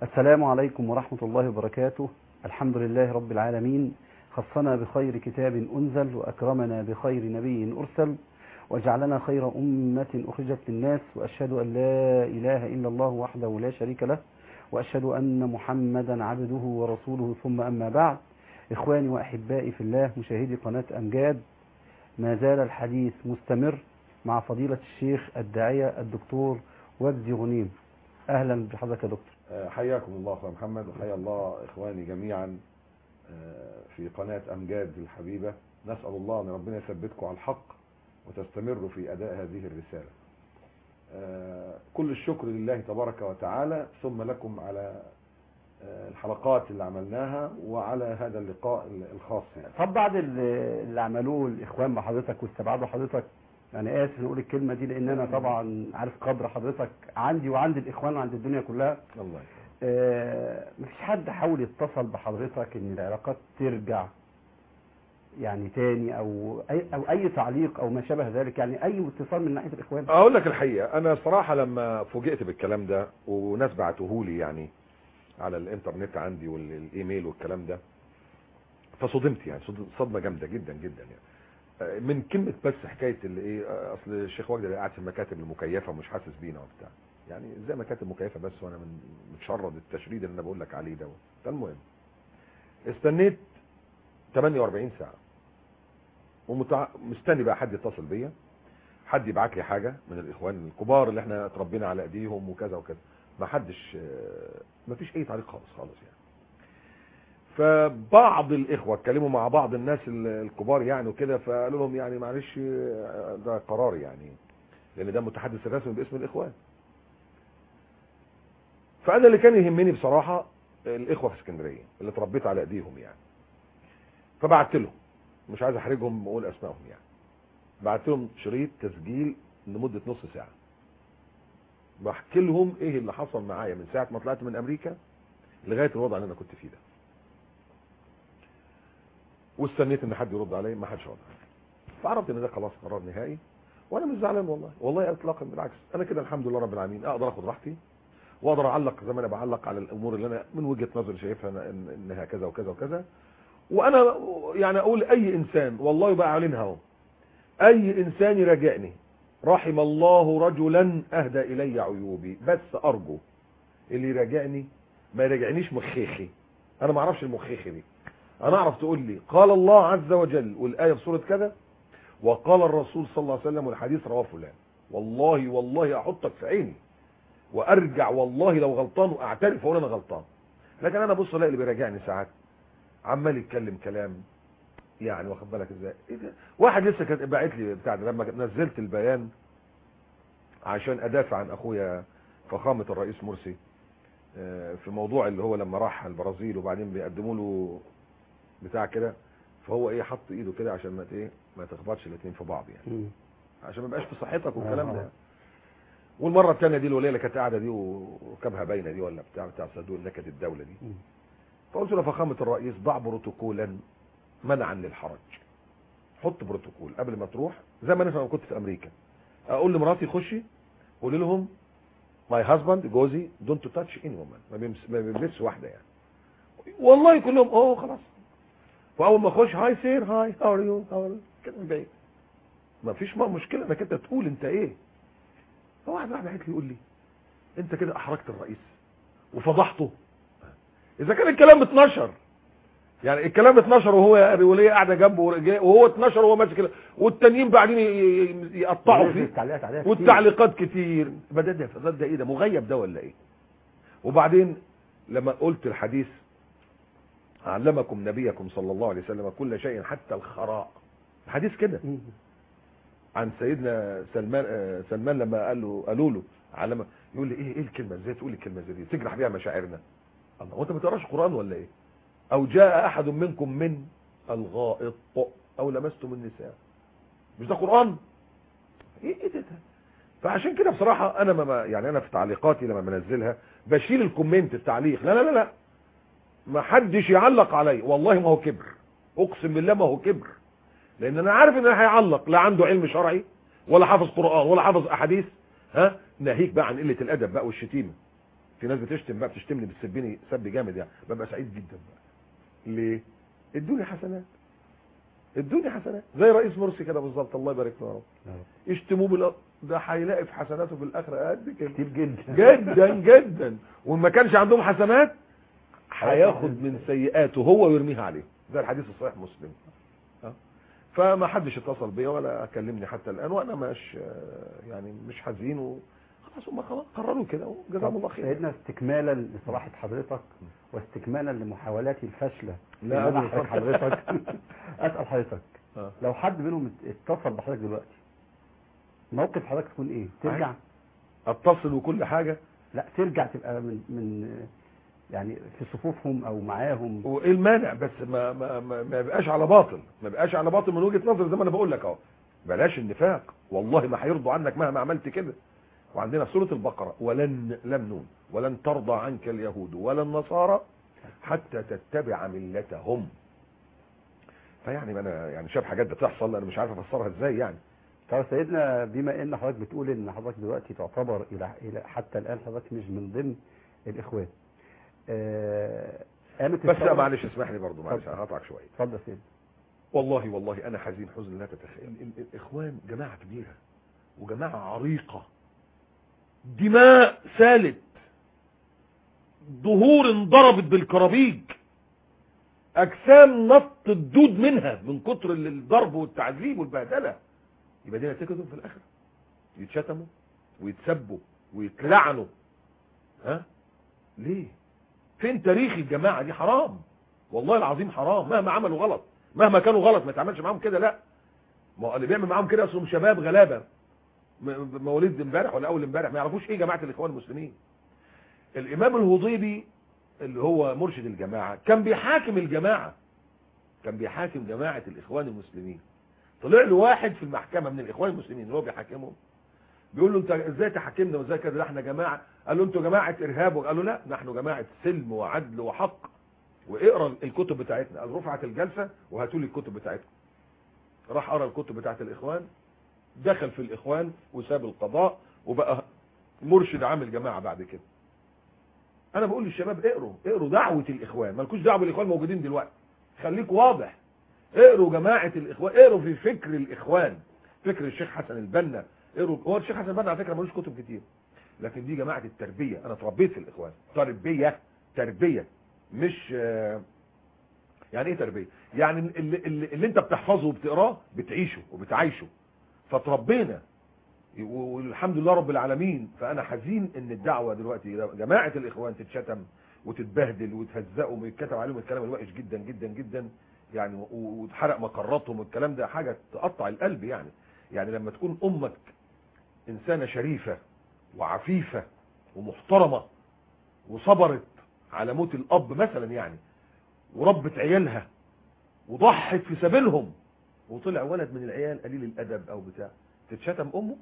السلام عليكم ورحمة الله وبركاته الحمد لله رب العالمين خصنا بخير كتاب أنزل وأكرمنا بخير نبي أرسل وجعلنا خير أمة أخرجت للناس وأشهد أن لا إله إلا الله وحده لا شريك له وأشهد أن محمدا عبده ورسوله ثم أما بعد إخواني وأحبائي في الله مشاهدي قناة أمجاد ما زال الحديث مستمر مع فضيلة الشيخ الداعية الدكتور وجدي غنيم أهلا بحضرتك يا دكتور حياكم الله اخويا محمد وحيا الله اخواني جميعا في قناة امجاد الحبيبة نسأل الله ان ربنا يثبتكم على الحق وتستمروا في اداء هذه الرسالة كل الشكر لله تبارك وتعالى ثم لكم على الحلقات اللي عملناها وعلى هذا اللقاء الخاص يعني. طب بعد اللي عملوه الاخوان مع حضرتك واستبعدوا حضرتك انا اسف نقول الكلمه دي لان انا طبعا عارف قدر حضرتك عندي وعند الاخوان وعند الدنيا كلها الله يكرمك آه مفيش حد حاول يتصل بحضرتك ان العلاقات ترجع يعني تاني او اي او اي تعليق او ما شابه ذلك يعني اي اتصال من ناحيه الاخوان اقول لك الحقيقه انا صراحه لما فوجئت بالكلام ده وناس بعتوهولي يعني على الانترنت عندي والايميل والكلام ده فصدمت يعني صدمه جامده جدا جدا يعني من كلمة بس حكاية اللي ايه اصل الشيخ وجدي قاعد في المكاتب المكيفة ومش حاسس بينا وبتاع يعني ازاي مكاتب مكيفة بس وانا من متشرد التشريد اللي انا بقول لك عليه ده فالمهم استنيت 48 ساعة ومتع... مستني بقى حد يتصل بيا حد يبعت لي حاجة من الاخوان الكبار اللي احنا اتربينا على ايديهم وكذا وكذا ما حدش ما فيش اي تعليق خالص خالص يعني فبعض الاخوه اتكلموا مع بعض الناس الكبار يعني وكده فقالوا لهم يعني معلش ده قرار يعني لان ده متحدث الرسمي باسم الاخوان فانا اللي كان يهمني بصراحه الاخوه في اسكندريه اللي اتربيت على ايديهم يعني فبعت لهم مش عايز احرجهم واقول اسمائهم يعني بعت لهم شريط تسجيل لمده نص ساعه بحكي لهم ايه اللي حصل معايا من ساعه ما طلعت من امريكا لغايه الوضع اللي انا كنت فيه ده واستنيت ان حد يرد عليا ما حدش رد عليا فعرفت ان ده خلاص قرار نهائي وانا مش زعلان والله والله اطلاقا بالعكس انا كده الحمد لله رب العالمين اقدر اخد راحتي واقدر اعلق زي ما انا بعلق على الامور اللي انا من وجهه نظري شايفها إن انها كذا وكذا وكذا وانا يعني اقول اي انسان والله يبقى اعلنها اهو اي انسان يراجعني رحم الله رجلا اهدى الي عيوبي بس ارجو اللي يراجعني ما يراجعنيش مخيخي انا ما اعرفش المخيخي دي انا اعرف تقول لي قال الله عز وجل والايه في سوره كذا وقال الرسول صلى الله عليه وسلم والحديث رواه فلان والله والله احطك في عيني وارجع والله لو غلطان واعترف واقول انا غلطان لكن انا بص الاقي اللي بيراجعني ساعات عمال يتكلم كلام يعني واخد بالك ازاي إيه ده؟ واحد لسه كان باعت لي بتاع ده لما نزلت البيان عشان ادافع عن اخويا فخامه الرئيس مرسي في موضوع اللي هو لما راح البرازيل وبعدين بيقدموا له بتاع كده فهو ايه حط ايده كده عشان ما ايه ما تخبطش الاثنين في بعض يعني م. عشان ما يبقاش في صحتك والكلام ده والمره الثانيه دي الوليه اللي كانت قاعده دي وركبها باينه دي ولا بتاع بتاع صندوق نكد الدوله دي م. فقلت له فخامه الرئيس ضع بروتوكولا منعا للحرج حط بروتوكول قبل ما تروح زي ما انا لما كنت في امريكا اقول لمراتي خشي قولي لهم ماي هازباند جوزي دونت تاتش اني وومن ما بيلبسش واحده يعني والله كلهم اوه خلاص واول ما اخش هاي سير هاي هاو ار يو هاو ار كده من بعيد ما فيش مشكله انك انت تقول انت ايه فواحد واحد بعت لي يقول لي انت كده احرجت الرئيس وفضحته اذا كان الكلام اتنشر يعني الكلام اتنشر وهو الوليه قاعده جنبه وهو اتنشر وهو ماسك والتانيين بعدين يقطعوا فيه والتعليقات كتير بدأت ده ده ايه ده مغيب ده ولا ايه وبعدين لما قلت الحديث علمكم نبيكم صلى الله عليه وسلم كل شيء حتى الخراء الحديث كده عن سيدنا سلمان سلمان لما قال له قالوا له علم يقول لي ايه ايه الكلمه ازاي تقول الكلمه زي دي تجرح بيها مشاعرنا الله وانت ما تقراش قران ولا ايه او جاء احد منكم من الغائط او لمستم النساء مش ده قران ايه ايه ده, ده فعشان كده بصراحه انا ما يعني انا في تعليقاتي لما بنزلها بشيل الكومنت التعليق لا لا لا لا ما حدش يعلق علي والله ما هو كبر اقسم بالله ما هو كبر لان انا عارف ان هيعلق لا عنده علم شرعي ولا حافظ قران ولا حافظ احاديث ها ناهيك بقى عن قله الادب بقى والشتيمه في ناس بتشتم بقى بتشتمني بتسبني سب جامد يعني ببقى سعيد جدا بقى ليه ادوني حسنات ادوني حسنات زي رئيس مرسي كده بالظبط الله يبارك له يا رب يا رب. يشتموه بال ده هيلاقي في حسناته في الاخره قد كده كتير جدا جدا جدا وما كانش عندهم حسنات هياخد من سيئاته هو ويرميها عليه ده الحديث الصحيح مسلم ها؟ فما حدش اتصل بيا ولا كلمني حتى الان وانا مش يعني مش حزين وخلاص هم خلاص قرروا كده وجزاهم الله طب خير سيدنا استكمالا لصراحة حضرتك واستكمالا لمحاولاتي الفاشلة لا إن أنا أبدا. أحرج حضرتك أسأل حضرتك آه. لو حد منهم اتصل بحضرتك دلوقتي موقف حضرتك تكون ايه ترجع اتصل وكل حاجه لا ترجع تبقى من من يعني في صفوفهم او معاهم وايه المانع بس ما ما ما, ما يبقاش على باطل ما يبقاش على باطل من وجهه نظر زي ما انا بقول لك اهو بلاش النفاق والله ما هيرضوا عنك مهما عملت كده وعندنا في سوره البقره ولن لم نون ولن ترضى عنك اليهود ولا النصارى حتى تتبع ملتهم فيعني ما انا يعني شايف حاجات بتحصل انا مش عارف افسرها ازاي يعني طب سيدنا بما ان حضرتك بتقول ان حضرتك دلوقتي تعتبر الى الى حتى الان حضرتك مش من ضمن الاخوان آه قامت بس الثورة- معلش اسمح لي برضه معلش اتفضل. هقطعك شويه اتفضل يا سيدي والله والله انا حزين حزن لا تتخيل ال- ال- الاخوان جماعه كبيره وجماعه عريقه دماء سالت ظهور انضربت بالكرابيج اجسام نط الدود منها من كتر ال- الضرب والتعذيب والبهدله يبقى دي نتيجتهم في الاخره يتشتموا ويتسبوا ويتلعنوا ها ليه فين تاريخ الجماعه دي حرام والله العظيم حرام مهما عملوا غلط مهما كانوا غلط ما يتعملش معاهم كده لا ما هو اللي بيعمل معاهم كده اصلهم شباب غلابه م- مواليد امبارح ولا اول امبارح ما يعرفوش ايه جماعه الاخوان المسلمين الامام الهضيبي اللي هو مرشد الجماعه كان بيحاكم الجماعه كان بيحاكم جماعه الاخوان المسلمين طلع له واحد في المحكمه من الاخوان المسلمين اللي هو بيحاكمهم بيقول له انت ازاي تحاكمنا وازاي كده ده احنا جماعه قال له انتوا جماعه ارهاب قال له لا نحن جماعه سلم وعدل وحق واقرا الكتب بتاعتنا قال رفعت الجلسه وهاتوا لي الكتب بتاعتكم راح قرا الكتب بتاعت الاخوان دخل في الاخوان وساب القضاء وبقى مرشد عامل جماعه بعد كده انا بقول للشباب اقروا اقروا دعوه الاخوان مالكوش دعوه بالاخوان موجودين دلوقتي خليك واضح اقروا جماعه الاخوان اقروا في فكر الاخوان فكر الشيخ حسن البنا اقروا هو الشيخ حسن البنا على فكره ملوش كتب كتير لكن دي جماعه التربيه انا اتربيت في الاخوان تربيه تربيه مش آه، يعني ايه تربيه يعني اللي, اللي, اللي انت بتحفظه وبتقراه بتعيشه وبتعايشه فتربينا والحمد لله رب العالمين فانا حزين ان الدعوه دلوقتي جماعه الاخوان تتشتم وتتبهدل وتهزقهم ويتكتب عليهم الكلام الوحش جدا جدا جدا يعني و- وتحرق مقراتهم والكلام ده حاجه تقطع القلب يعني يعني لما تكون امك انسانه شريفه وعفيفه ومحترمه وصبرت على موت الاب مثلا يعني وربت عيالها وضحت في سبيلهم وطلع ولد من العيال قليل الادب او بتاع تتشتم امه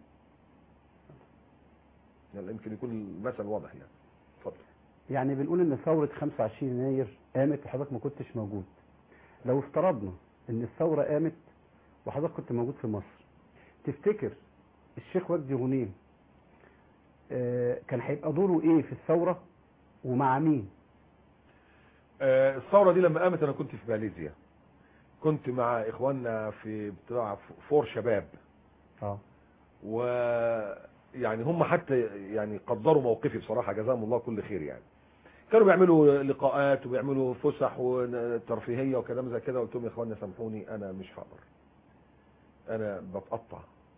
يلا يمكن يكون المثل واضح يعني اتفضل يعني بنقول ان ثورة 25 يناير قامت وحضرتك ما كنتش موجود لو افترضنا ان الثورة قامت وحضرتك كنت موجود في مصر تفتكر الشيخ وجدي غنيم آه، كان هيبقى دوره ايه في الثورة ومع مين آه، الثوره دي لما قامت انا كنت في ماليزيا كنت مع اخواننا في بتاع فور شباب اه ويعني هم حتى يعني قدروا موقفي بصراحه جزاهم الله كل خير يعني كانوا بيعملوا لقاءات وبيعملوا فسح وترفيهيه وكلام زي كده قلت لهم يا اخوانا سامحوني انا مش هقدر انا بتقطع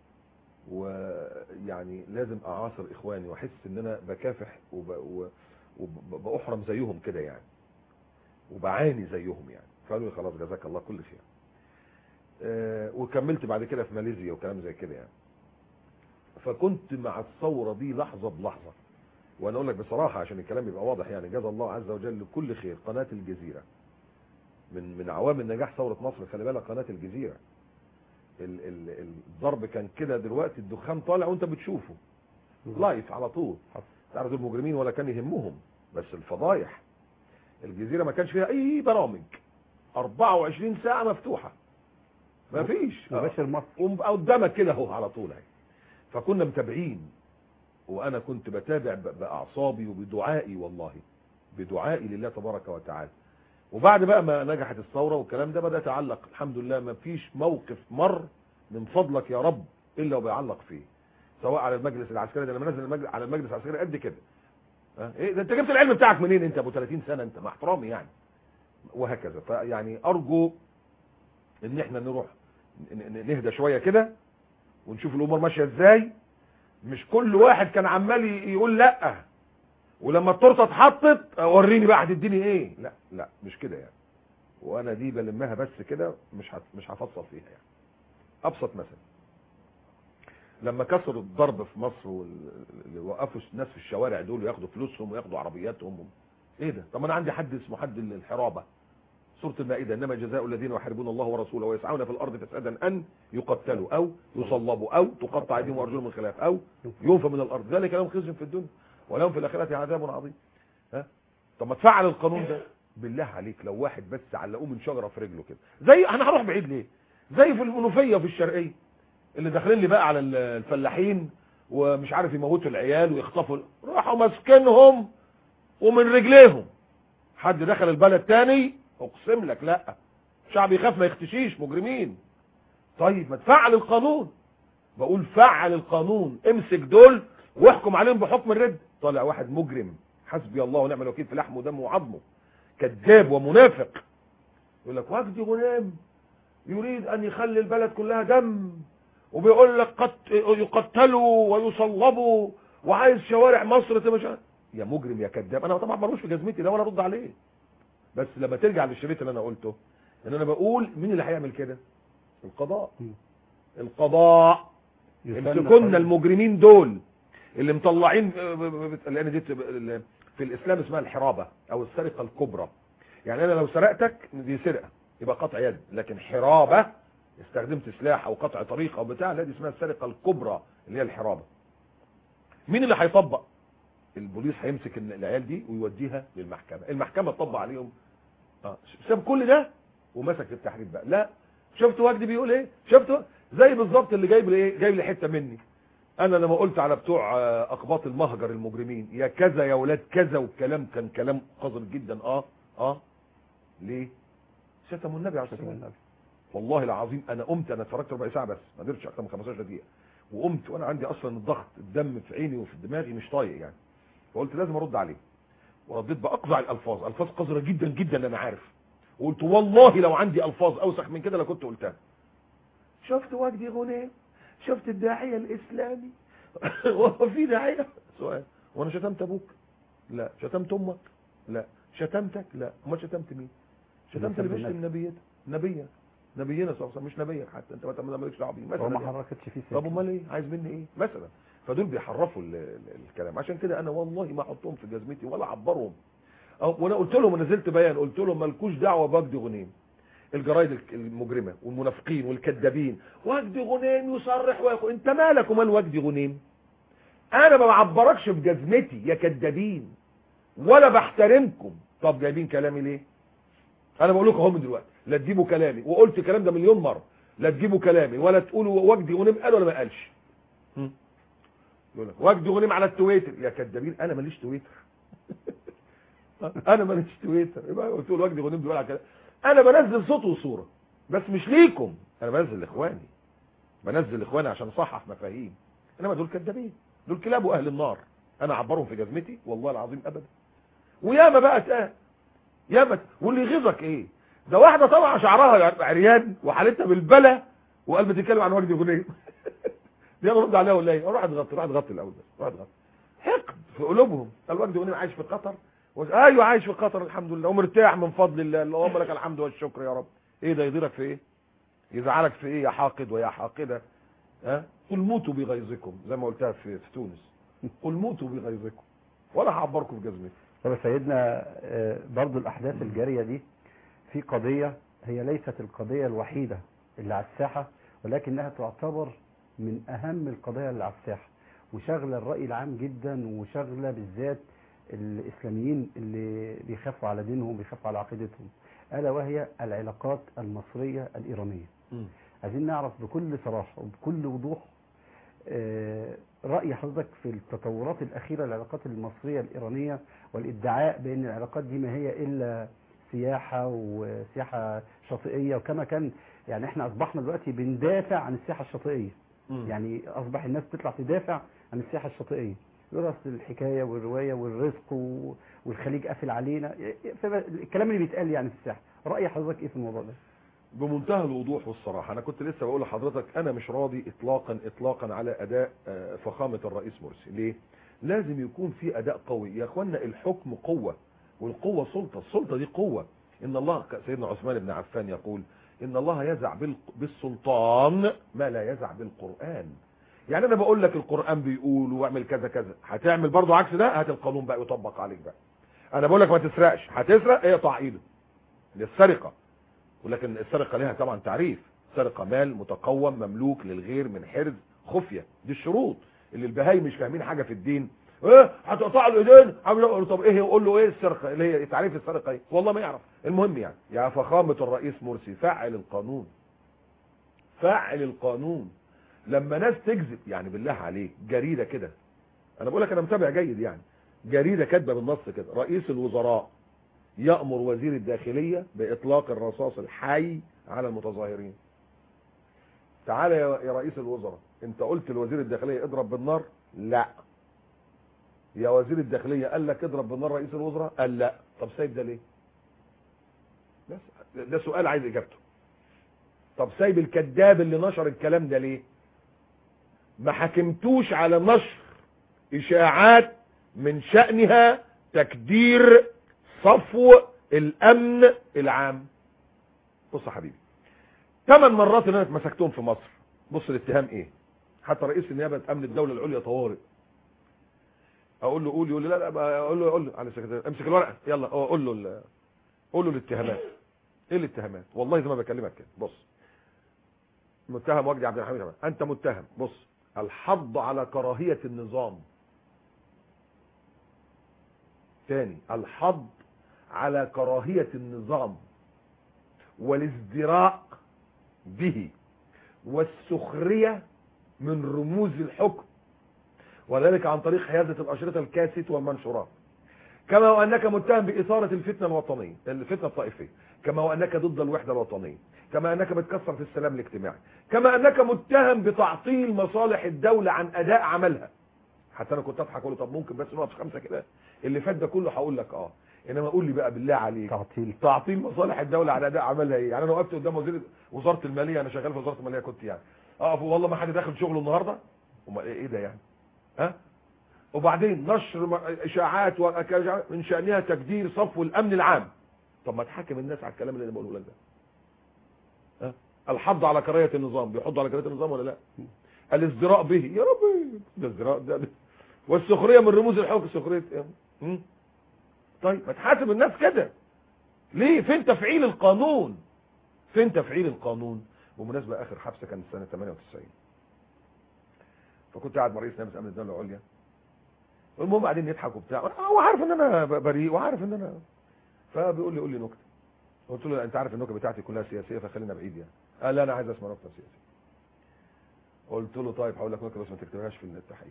ويعني لازم اعاصر اخواني واحس ان انا بكافح وب- وب- وبأحرم زيهم كده يعني وبعاني زيهم يعني فقالوا لي خلاص جزاك الله كل خير آه، وكملت بعد كده في ماليزيا وكلام زي كده يعني فكنت مع الثوره دي لحظه بلحظه وانا اقول لك بصراحه عشان الكلام يبقى واضح يعني جزا الله عز وجل كل خير قناه الجزيره من من عوامل نجاح ثوره مصر خلي بالك قناه الجزيره ال ال الضرب كان كده دلوقتي الدخان طالع وانت بتشوفه لايف على طول تعرف دول المجرمين ولا كان يهمهم بس الفضايح الجزيره ما كانش فيها اي برامج 24 ساعه مفتوحه ما فيش مباشر مصر قدامك كده اهو على طول اهي فكنا متابعين وانا كنت بتابع ب- باعصابي وبدعائي والله بدعائي لله تبارك وتعالى وبعد بقى ما نجحت الثوره والكلام ده بدات اعلق الحمد لله ما فيش موقف مر من فضلك يا رب الا وبيعلق فيه سواء على المجلس العسكري ده انا منزل المجلس على المجلس العسكري قد كده ها؟ ايه ده انت جبت العلم بتاعك منين انت ابو 30 سنه انت مع احترامي يعني وهكذا فيعني ارجو ان احنا نروح ن- ن- نهدى شويه كده ونشوف الامور ماشيه ازاي مش كل واحد كان عمال ي- يقول لا ولما التورته اتحطت وريني بقى هتديني ايه لا لا مش كده يعني وانا دي بلمها بس كده مش هت- مش هفصل فيها يعني ابسط مثل لما كسروا الضرب في مصر واللي وقفوا الناس في الشوارع دول وياخدوا فلوسهم وياخدوا عربياتهم ايه ده طب انا عندي حد اسمه حد الحرابه سورة المائدة إنما جزاء الذين يحاربون الله ورسوله ويسعون في الأرض فسادا أن يقتلوا أو يصلبوا أو تقطع أيديهم وأرجلهم من خلاف أو ينفى من الأرض ذلك لهم خزي في الدنيا ولهم في الآخرة عذاب عظيم ها طب ما تفعل القانون ده بالله عليك لو واحد بس علقوه من شجرة في رجله كده زي أنا هروح بعيد ليه زي في المنوفية وفي الشرقية اللي داخلين لي بقى على الفلاحين ومش عارف يموتوا العيال ويخطفوا راحوا ماسكينهم ومن رجليهم حد دخل البلد تاني اقسم لك لا شعب يخاف ما يختشيش مجرمين طيب ما تفعل القانون بقول فعل القانون امسك دول واحكم عليهم بحكم الرد طالع واحد مجرم حسبي الله ونعم الوكيل في لحمه ودمه وعظمه كذاب ومنافق يقول لك وجدي غنام يريد ان يخلي البلد كلها دم وبيقول لك قد يقتلوا ويصلبوا وعايز شوارع مصر تبقى يا مجرم يا كذاب انا طبعا ملوش في جزمتي ده ولا ارد عليه بس لما ترجع للشريط اللي انا قلته ان انا بقول مين اللي هيعمل كده القضاء م. القضاء يسن امسكونا حد- المجرمين دول اللي مطلعين لان دي في الاسلام اسمها الحرابه او السرقه الكبرى يعني انا لو سرقتك دي سرقه يبقى قطع يد لكن حرابه استخدمت سلاح او قطع طريق او بتاع لا دي اسمها السرقه الكبرى اللي هي الحرابه مين اللي هيطبق البوليس هيمسك ال- العيال دي ويوديها للمحكمه المحكمه تطبق عليهم اه ساب كل ده ومسك التحريف بقى لا شفت وجدي بيقول ايه شفت زي بالظبط اللي جايب لي ايه جايب لي حته مني انا لما قلت على بتوع آه، اقباط المهجر المجرمين يا كذا يا ولاد كذا والكلام كان كلام قذر جدا اه اه ليه شتموا النبي عليه الصلاه شكرا والسلام النبي. والله العظيم انا قمت انا اتفرجت ربع ساعه بس ما قدرتش اكتر من 15 دقيقه وقمت وانا عندي اصلا الضغط الدم في عيني وفي دماغي مش طايق يعني فقلت لازم ارد عليه ورديت باقذع الالفاظ الفاظ قذره جدا جدا انا عارف وقلت والله لو عندي الفاظ اوسخ من كده لكنت قلتها شفت وجدي غنيم شفت الداعيه الاسلامي هو في داعيه سؤال وانا شتمت ابوك لا شتمت امك لا شتمتك لا امال شتمت مين شتمت اللي سب بيشتم نبيتك نبيك نبينا صلى الله عليه وسلم مش نبيك حتى انت ما ما مالكش دعوه بيه هو مثلا ما يعني. حركتش فيه طب سكة. امال ايه عايز مني ايه مثلا فدول بيحرفوا ال- ال- الكلام عشان كده انا والله ما احطهم في جزمتي ولا اعبرهم أو وانا قلت لهم ونزلت بيان قلت لهم مالكوش دعوه بوجدي غنيم الجرايد الك- المجرمه والمنافقين والكذابين وجدي غنيم يصرح ويقول انت مالك ومال وجدي غنيم انا ما بعبركش بجزمتي يا كذابين ولا بحترمكم طب جايبين كلامي ليه انا بقول لكم اهو من دلوقتي لا تجيبوا كلامي وقلت الكلام ده مليون مره لا تجيبوا كلامي ولا تقولوا وجدي غنيم قال ولا ما قالش هم؟ يقول لك وجدي غنيم على التويتر يا كدابين انا ماليش تويتر انا ماليش تويتر يبقى قلت له وجدي غنيم بيقول على كده انا بنزل صوت وصوره بس مش ليكم انا بنزل لاخواني بنزل لاخواني عشان اصحح مفاهيم انما دول كدابين دول كلاب واهل النار انا اعبرهم في جزمتي والله العظيم ابدا وياما بقى اتقال ياما واللي يغيظك ايه ده واحده طالعه شعرها عريان وحالتها بالبلا وقال بتتكلم عن وجدي غنيم دي انا ارد عليها ولا ايه روح تغطي روح تغطي الاول بس روح تغطي حقد في قلوبهم قال وجدي غنيم عايش في قطر و... ايوه عايش في قطر الحمد لله ومرتاح من فضل الله اللهم لك الحمد والشكر يا رب ايه ده يضيرك في ايه يزعلك في ايه يا حاقد ويا حاقده ها قل موتوا بغيظكم زي ما قلتها في, في تونس قل موتوا بغيظكم ولا هعبركم في جزمتي طب يا سيدنا آه، برضو الأحداث الجارية دي في قضية هي ليست القضية الوحيدة اللي على الساحة ولكنها تعتبر من أهم القضايا اللي على الساحة وشغلة الرأي العام جدا وشغلة بالذات الإسلاميين اللي بيخافوا على دينهم بيخافوا على عقيدتهم ألا وهي العلاقات المصرية الإيرانية عايزين نعرف بكل صراحة وبكل وضوح آه، رأي حضرتك في التطورات الأخيرة للعلاقات المصرية الإيرانية والادعاء بأن العلاقات دي ما هي إلا سياحة وسياحة شاطئية وكما كان يعني احنا أصبحنا دلوقتي بندافع عن السياحة الشاطئية مم. يعني أصبح الناس تطلع تدافع عن السياحة الشاطئية يقول أصل الحكاية والرواية والرزق و- والخليج قافل علينا الكلام اللي بيتقال يعني في السياحة رأي حضرتك إيه في الموضوع ده؟ بمنتهى الوضوح والصراحة أنا كنت لسه بقول لحضرتك أنا مش راضي إطلاقا إطلاقا على أداء آه، فخامة الرئيس مرسي ليه؟ لازم يكون في أداء قوي يا أخوانا الحكم قوة والقوة سلطة السلطة دي قوة إن الله سيدنا عثمان بن عفان يقول إن الله يزع بالق- بالسلطان ما لا يزع بالقرآن يعني أنا بقول لك القرآن بيقول واعمل كذا كذا هتعمل برضو عكس ده هات القانون بقى يطبق عليك بقى أنا بقول لك ما تسرقش هتسرق اقطع إيدك دي السرقة ولكن السرقة لها طبعا تعريف سرقة مال متقوم مملوك للغير من حرز خفية دي الشروط اللي البهاي مش فاهمين حاجة في الدين ايه هتقطع له ايدين عامل إيه؟ طب ايه يقول له ايه السرقة اللي هي تعريف السرقة ايه والله ما يعرف المهم يعني يا فخامة الرئيس مرسي فعل القانون فعل القانون لما ناس تكذب يعني بالله عليك جريدة كده انا بقول لك انا متابع جيد يعني جريدة كاتبة بالنص كده رئيس الوزراء يأمر وزير الداخلية بإطلاق الرصاص الحي على المتظاهرين تعالى يا يا رئيس الوزراء انت قلت لوزير الداخلية اضرب بالنار لا يا وزير الداخلية قال لك اضرب بالنار رئيس الوزراء قال لا طب سايب ده ليه بس ده سؤال عايز اجابته طب سايب الكذاب اللي نشر الكلام ده ليه ما حكمتوش على نشر اشاعات من شأنها تكدير صفو الامن العام بص يا حبيبي ثمان مرات اللي انا اتمسكتهم في مصر بص الاتهام ايه حتى رئيس النيابه امن الدوله العليا طوارئ اقول له قول يقول لي لا لا بقى اقول له اقول له على السكرتير امسك الورقه يلا قول له ال- قول له الاتهامات ايه الاتهامات والله زي ما بكلمك كده بص متهم وجدي عبد الحميد عماد. انت متهم بص الحض على كراهيه النظام تاني الحض على كراهية النظام والازدراء به والسخرية من رموز الحكم وذلك عن طريق حيازة الأشرطة الكاسيت والمنشورات كما وأنك متهم بإثارة الفتنة الوطنية الفتنة الطائفية كما وأنك ضد الوحدة الوطنية كما أنك بتكسر في السلام الاجتماعي كما أنك متهم بتعطيل مصالح الدولة عن أداء عملها حتى انا كنت اضحك اقول له طب ممكن بس نقف خمسه كده اللي فات ده كله هقول لك اه انما قول لي بقى بالله عليك تعطيل تعطيل مصالح الدوله على اداء عملها ايه يعني انا وقفت قدام وزير وزاره الماليه انا شغال في وزاره الماليه كنت يعني اقف والله ما حد داخل شغله النهارده امال ايه إيه ده يعني ها وبعدين نشر م- اشاعات وأكا- من شانها تكدير صفو الامن العام طب ما تحاكم الناس على الكلام اللي انا بقوله لك ده ها الحض على كراهيه النظام بيحض على كراهيه النظام ولا لا الازدراء به يا ربي ده ازدراء ده, ده. والسخريه من رموز الحكم سخريه ايه مم؟ طيب ما تحاسب الناس كده ليه فين تفعيل القانون فين تفعيل القانون بمناسبه اخر حبسه كانت سنه 98 فكنت قاعد مع رئيس نائب امن الدوله العليا المهم قاعدين يضحك وبتاع هو عارف ان انا بريء وعارف ان انا فبيقول لي قول لي نكته قلت له لا، انت عارف النكته بتاعتي كلها سياسيه فخلينا بعيد يعني قال لا انا عايز اسمع نكته سياسيه قلت له طيب هقول لك نكته بس ما تكتبهاش في التحقيق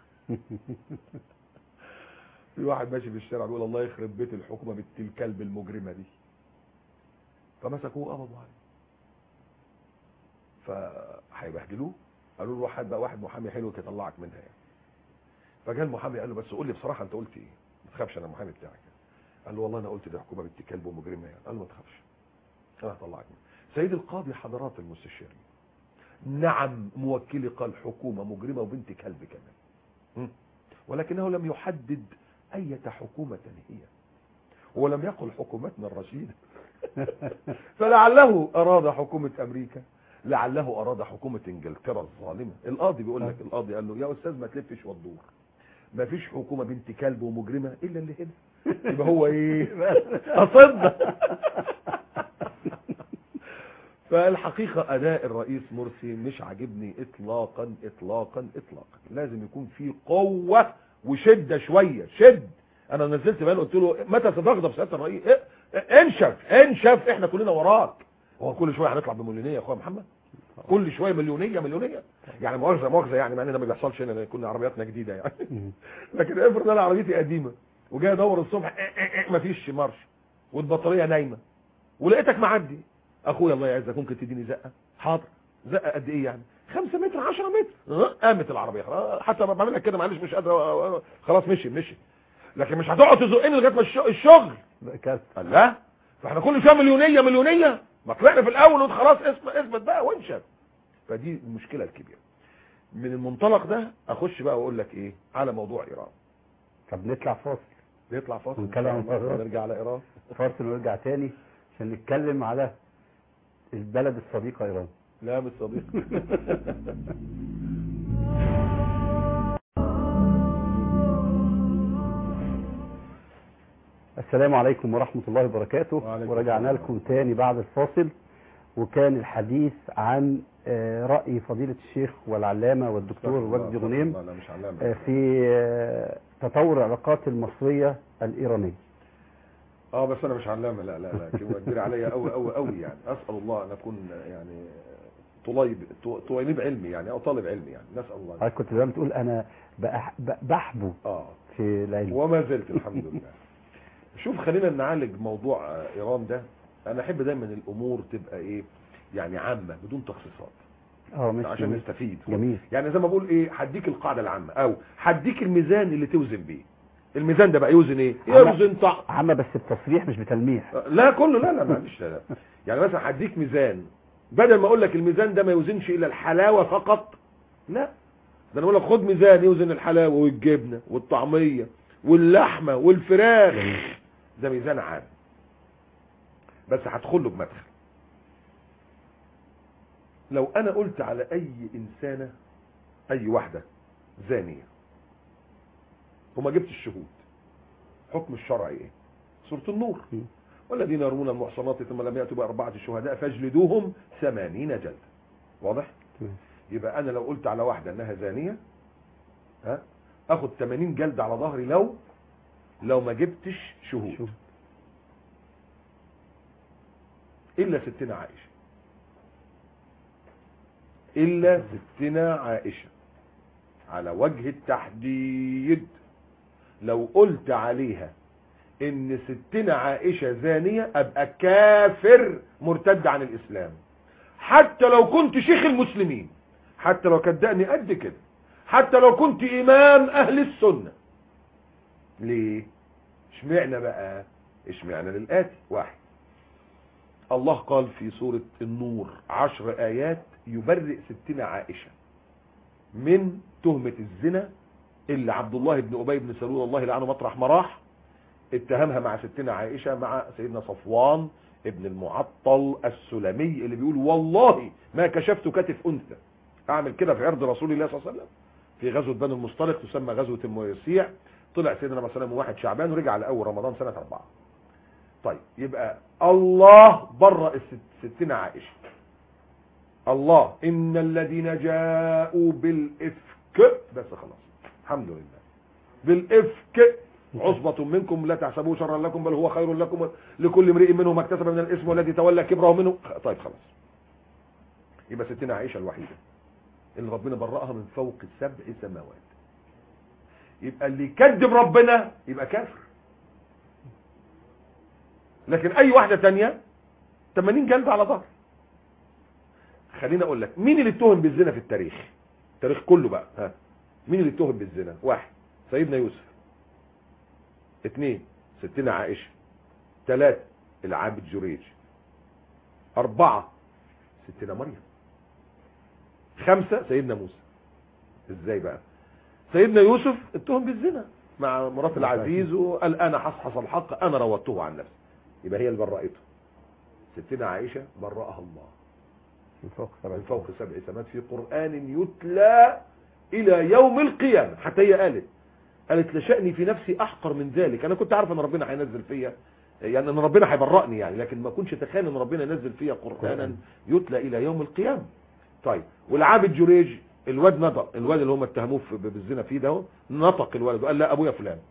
في واحد ماشي في الشارع بيقول الله يخرب بيت الحكومه بنت الكلب المجرمه دي فمسكوه قبضوا عليه فهيبهدلوه قالوا له روح هات بقى واحد محامي حلو يطلعك منها يعني فجاء المحامي قال له بس قول لي بصراحه انت قلت ايه ما تخافش انا المحامي بتاعك قال له والله انا قلت دي حكومه بنت كلب ومجرمه يعني قال له ما تخافش انا هطلعك منها سيد القاضي حضرات المستشارين نعم موكلي قال حكومه مجرمه وبنت كلب كمان م? ولكنه لم يحدد أية حكومة هي ولم يقل حكومتنا الرشيدة فلعله أراد حكومة أمريكا لعله أراد حكومة إنجلترا الظالمة القاضي بيقول لك القاضي قال له يا أستاذ ما تلفش وتدور ما فيش حكومة بنت كلب ومجرمة إلا اللي هنا يبقى هو إيه أصدق فالحقيقة أداء الرئيس مرسي مش عاجبني إطلاقا إطلاقا إطلاقا لازم يكون في قوة وشدة شوية شد أنا نزلت بقى قلت له متى ستغضب سيادة الرئيس إيه؟ انشف انشف احنا كلنا وراك هو كل شوية هنطلع بمولينية يا أخويا محمد كل شويه مليونيه مليونيه يعني مؤاخذه مؤاخذه يعني مع ان ده ما بيحصلش هنا لأن كنا عربياتنا جديده يعني مم. لكن افرض انا عربيتي قديمه وجاي ادور الصبح إيه إيه إيه مفيش مارش والبطاريه نايمه ولقيتك معدي اخويا الله يعزك ممكن تديني زقه حاضر زقه قد ايه يعني 5 متر 10 متر أه، قامت العربيه خلاص حتى ما بعمل لك كده معلش مش قادر أه، أه، خلاص مشي مشي لكن مش هتقعد تزقني لغايه ما الش- الشغل بقى كارثة. قال لا فاحنا كل شويه مليونيه مليونيه ما طلعنا في الاول وقلت خلاص اثبت اثبت بقى وانشف فدي المشكله الكبيره من المنطلق ده اخش بقى واقول لك ايه على موضوع ايران طب نطلع فاصل نطلع فاصل ونتكلم عن إيران. نرجع على ايران فاصل ونرجع تاني عشان نتكلم على البلد الصديقة إيران لا مش صديق السلام عليكم ورحمة الله وبركاته وعليكم ورجعنا السلام. لكم تاني بعد الفاصل وكان الحديث عن آه، رأي فضيلة الشيخ والعلامة والدكتور وجدي غنيم لا لا مش علامه آه، في آه، تطور العلاقات المصرية الإيرانية اه بس انا مش علامه لا لا لا كلمه كبيره عليا قوي قوي قوي يعني اسال الله ان اكون يعني طليب طليب علمي يعني او طالب علمي يعني نسال الله حضرتك كنت دايما تقول أنا بأح- ب- بحبو اه في العلم وما زلت الحمد لله شوف خلينا نعالج موضوع آه، ايران ده انا احب دايما الامور تبقى ايه يعني عامه بدون تخصيصات اه مش عشان جميل. نستفيد جميل يعني زي ما بقول ايه هديك القاعده العامه او هديك الميزان اللي توزن بيه الميزان ده بقى يوزن ايه عم- يوزن طعم عامة بس بتصريح مش بتلميح لا كله لا لا معلش لا لا يعني مثلا هديك ميزان بدل ما اقول لك الميزان ده ما يوزنش الا الحلاوه فقط لا ده انا اقول لك خد ميزان يوزن الحلاوه والجبنه والطعميه واللحمه والفراخ جميل. ده ميزان عام بس هدخل له بمدخل لو انا قلت على اي انسانه اي واحده زانيه وما جبتش الشهود حكم الشرعي ايه سوره النور م. والذين يرمون المحصنات ثم لم ياتوا باربعه شهداء فاجلدوهم ثمانين جلده واضح تمام. يبقى انا لو قلت على واحده انها زانيه ها اخد 80 جلد على ظهري لو لو ما جبتش شهود شوف الا ستنا عائشه الا ستنا عائشه على وجه التحديد لو قلت عليها ان ستنا عائشه زانيه ابقى كافر مرتد عن الاسلام حتى لو كنت شيخ المسلمين حتى لو كان دقني قد كده حتى لو كنت امام اهل السنه ليه اشمعنى بقى اشمعنى للاتي واحد الله قال في سورة النور عشر آيات يبرئ ستنا عائشة من تهمة الزنا اللي عبد الله بن أبي بن سلول الله لعنه مطرح ما راح اتهمها مع ستنا عائشة مع سيدنا صفوان ابن المعطل السلمي اللي بيقول والله ما كشفت كتف أنثى أعمل كده في عرض رسول الله صلى الله عليه وسلم في غزوة بني المصطلق تسمى غزوة المريسيع طلع سيدنا مثلا من واحد شعبان ورجع لأول رمضان سنة أربعة طيب يبقى الله برأ الست- ستنا عائشة الله إن الذين جاءوا بالإفك بس خلاص الحمد لله بالإفك عصبة منكم لا تحسبوه شرا لكم بل هو خير لكم لكل امرئ منهم ما اكتسب من الاسم والذي تولى كبره منه طيب خلاص يبقى ستنا عائشة الوحيدة اللي ربنا برأها من فوق سبع سماوات يبقى اللي يكذب ربنا يبقى كافر لكن اي واحدة تانية 80 جلد على ظهر خليني اقول لك مين اللي اتهم بالزنا في التاريخ التاريخ كله بقى ها مين اللي اتهم بالزنا واحد سيدنا يوسف اثنين ستنا عائشة ثلاثة العابد جريج أربعة ستنا مريم خمسة سيدنا موسى ازاي بقى سيدنا يوسف اتهم بالزنا مع مرات العزيز وقال انا حصحص الحق انا روضته عن نفسي يبقى هي اللي برأته ستنا عائشة برأها الله من فوق سبع من فوق سبع سماوات في قرآن يتلى إلى يوم القيامة حتى هي قالت قالت لشأني في نفسي أحقر من ذلك أنا كنت عارف أن ربنا هينزل فيا يعني أن ربنا هيبرأني يعني لكن ما كنتش أتخيل أن ربنا ينزل فيا قرآنا يتلى إلى يوم القيامة طيب والعابد جريج الواد نطق الواد اللي هم اتهموه في- بالزنا فيه ده نطق الولد وقال لا أبويا فلان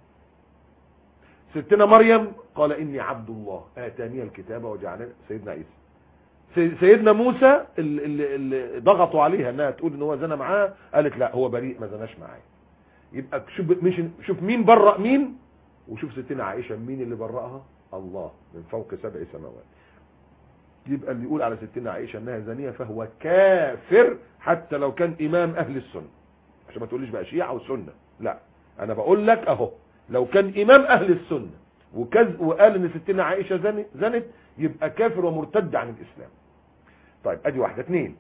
ستنا مريم قال إني عبد الله آتاني الكتاب وجعلني سيدنا عيسى سي- سيدنا موسى اللي, اللي, اللي ضغطوا عليها انها تقول ان هو زنى معاه قالت لا هو بريء ما زناش معايا يبقى شوف مش شوف مين برأ مين وشوف ستنا عائشه مين اللي برأها الله من فوق سبع سماوات يبقى اللي يقول على ستنا عائشه انها زانيه فهو كافر حتى لو كان امام اهل السنه عشان ما تقوليش بقى شيعه وسنه لا انا بقول لك اهو لو كان امام اهل السنه وكز وقال ان ستنا عائشه زنت زنت يبقى كافر ومرتد عن الاسلام طيب ادي واحده اثنين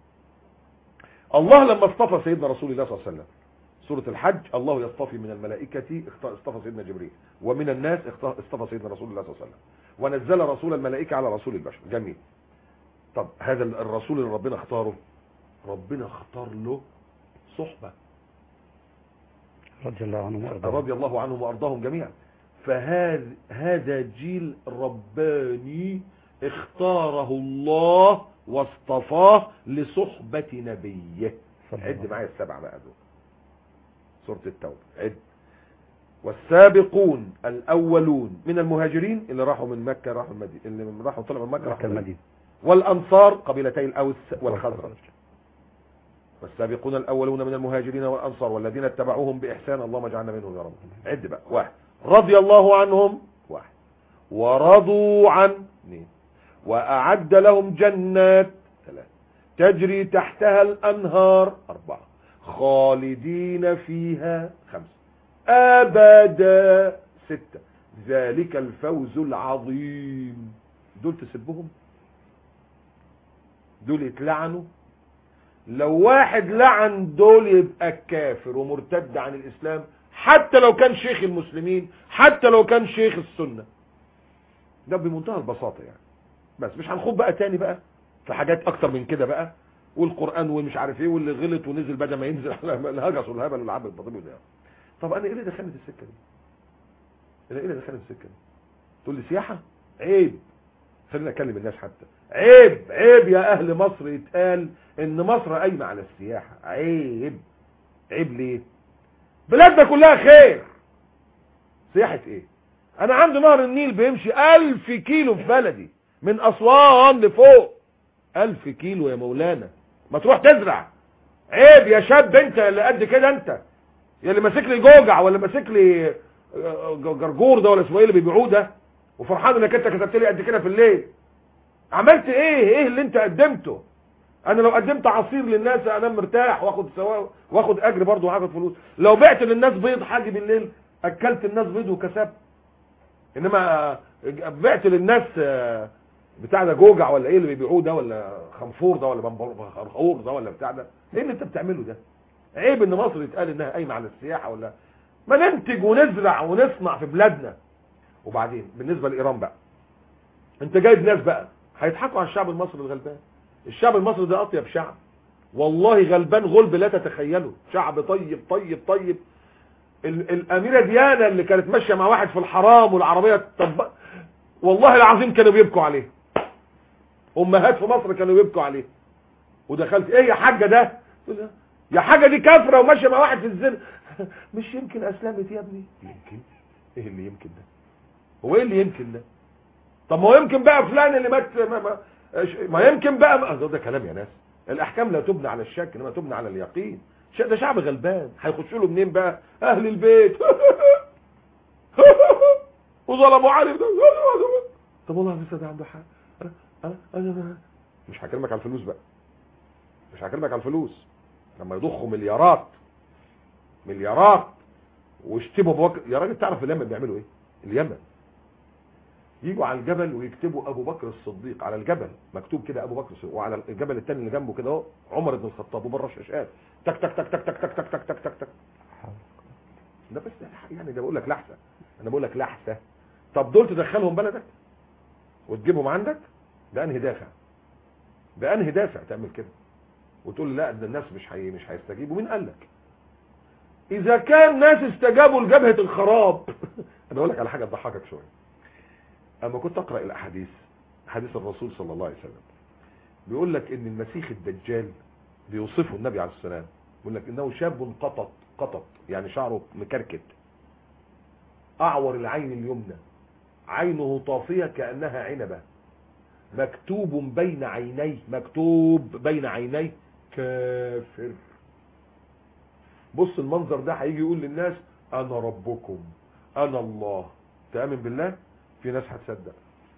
الله لما اصطفى سيدنا رسول الله صلى الله عليه وسلم سورة الحج الله يصطفي من الملائكة اخت- اصطفى سيدنا جبريل ومن الناس اخت- اصطفى سيدنا رسول الله صلى الله عليه وسلم ونزل رسول الملائكة على رسول البشر جميل طب هذا الرسول اللي ربنا اختاره ربنا اختار له صحبة رضي الله عنهم وارضاهم رضي الله عنهم وارضاهم جميعا فهذا هذا جيل رباني اختاره الله واصطفاه لصحبة نبيه صلى الله عد عليه معايا السبعة بقى دول سورة التوبة عد والسابقون الأولون من المهاجرين اللي راحوا من مكة راحوا المدينة اللي راحوا طلعوا من مكة مكة راحوا المدينة المدينة والأنصار قبيلتي الأوس والخزرج والسابقون الأولون من المهاجرين والأنصار والذين اتبعوهم بإحسان اللهم اجعلنا منهم يا رب عد بقى واحد رضي الله عنهم واحد ورضوا عن اثنين وأعد لهم جنات ثلاثة تجري تحتها الأنهار أربعة خالدين فيها خمسة أبدا ستة ذلك الفوز العظيم دول تسبهم دول يتلعنوا لو واحد لعن دول يبقى كافر ومرتد عن الإسلام حتى لو كان شيخ المسلمين حتى لو كان شيخ السنة ده بمنتهى البساطة يعني بس مش هنخوض بقى تاني بقى في حاجات اكتر من كده بقى والقرآن ومش عارف ايه واللي غلط ونزل بدل ما ينزل على الهجس والهبل والعبد البطيء ده طب انا ايه اللي دخلني في السكة دي انا ايه اللي دخلني في السكة دي تقول لي سياحة عيب خلينا اكلم الناس حتى عيب عيب يا اهل مصر يتقال ان مصر قايمة على السياحة عيب عيب ليه بلادنا كلها خير سياحة ايه انا عندي نهر النيل بيمشي الف كيلو في بلدي من اسوان لفوق الف كيلو يا مولانا ما تروح تزرع عيب يا شاب انت اللي قد كده انت يا اللي ماسك لي جوجع ولا ماسك لي جرجور ده ولا اسمه ايه اللي بيبيعوه ده وفرحان انك انت كتبت لي قد كده في الليل عملت ايه ايه اللي انت قدمته انا لو قدمت عصير للناس انام مرتاح واخد سوا واخد اجر برضه وهاخد فلوس لو بعت للناس بيض حاجه بالليل اكلت الناس بيض وكسبت انما بعت للناس بتاع ده جوجع ولا ايه اللي بيبيعوه ده ولا خنفور ده ولا بنبور ده ولا بتاع ده ايه اللي انت بتعمله ده عيب ان مصر يتقال انها قايمه على السياحه ولا ما ننتج ونزرع ونصنع في بلادنا وبعدين بالنسبه لايران بقى انت جايب ناس بقى هيضحكوا على الشعب المصري الغلبان الشعب المصري ده اطيب شعب والله غلبان غلب لا تتخيله شعب طيب طيب طيب ال الاميره ديانا اللي كانت ماشيه مع واحد في الحرام والعربيه طب والله العظيم كانوا بيبكوا عليه امهات في مصر كانوا بيبكوا عليه ودخلت ايه يا حاجه ده يا حاجه دي كافره وماشيه مع واحد في الزنا مش يمكن اسلمت يا ابني يمكن ايه اللي يمكن ده هو ايه اللي يمكن ده طب ما هو يمكن بقى فلان اللي مات ما, ما, ما يمكن بقى ما ده, ده كلام يا ناس الاحكام لا تبنى على الشك انما تبنى على اليقين ده شعب غلبان هيخشوا له منين بقى اهل البيت وظلموا علي ده طب والله لسه ده عنده حق انا انا انا مش هكلمك على الفلوس بقى مش هكلمك على الفلوس لما يضخوا مليارات مليارات ويشتموا بوك... يا راجل تعرف اليمن بيعملوا ايه اليمن يجوا على الجبل ويكتبوا ابو بكر الصديق على الجبل مكتوب كده ابو بكر الصديق وعلى الجبل الثاني اللي جنبه كده اهو عمر بن الخطاب وبره الشاشات تك تك تك تك تك تك تك تك تك تك تك ده بس يعني ده بقول لك لحسه انا بقول لك لحسه طب دول تدخلهم بلدك وتجيبهم عندك ده انهي دافع ده انهي دافع تعمل كده وتقول لا ده الناس مش هي مش هيستجيبوا مين قال لك اذا كان ناس استجابوا لجبهه الخراب انا اقول لك على حاجه تضحكك شويه اما كنت اقرا الاحاديث حديث الرسول صلى الله عليه وسلم بيقول لك ان المسيح الدجال بيوصفه النبي عليه السلام بيقول لك انه شاب قطط قطط يعني شعره مكركت اعور العين اليمنى عينه طافيه كانها عنبه مكتوب بين عينيه مكتوب بين عينيه كافر بص المنظر ده هيجي يقول للناس انا ربكم انا الله تامن بالله في ناس هتصدق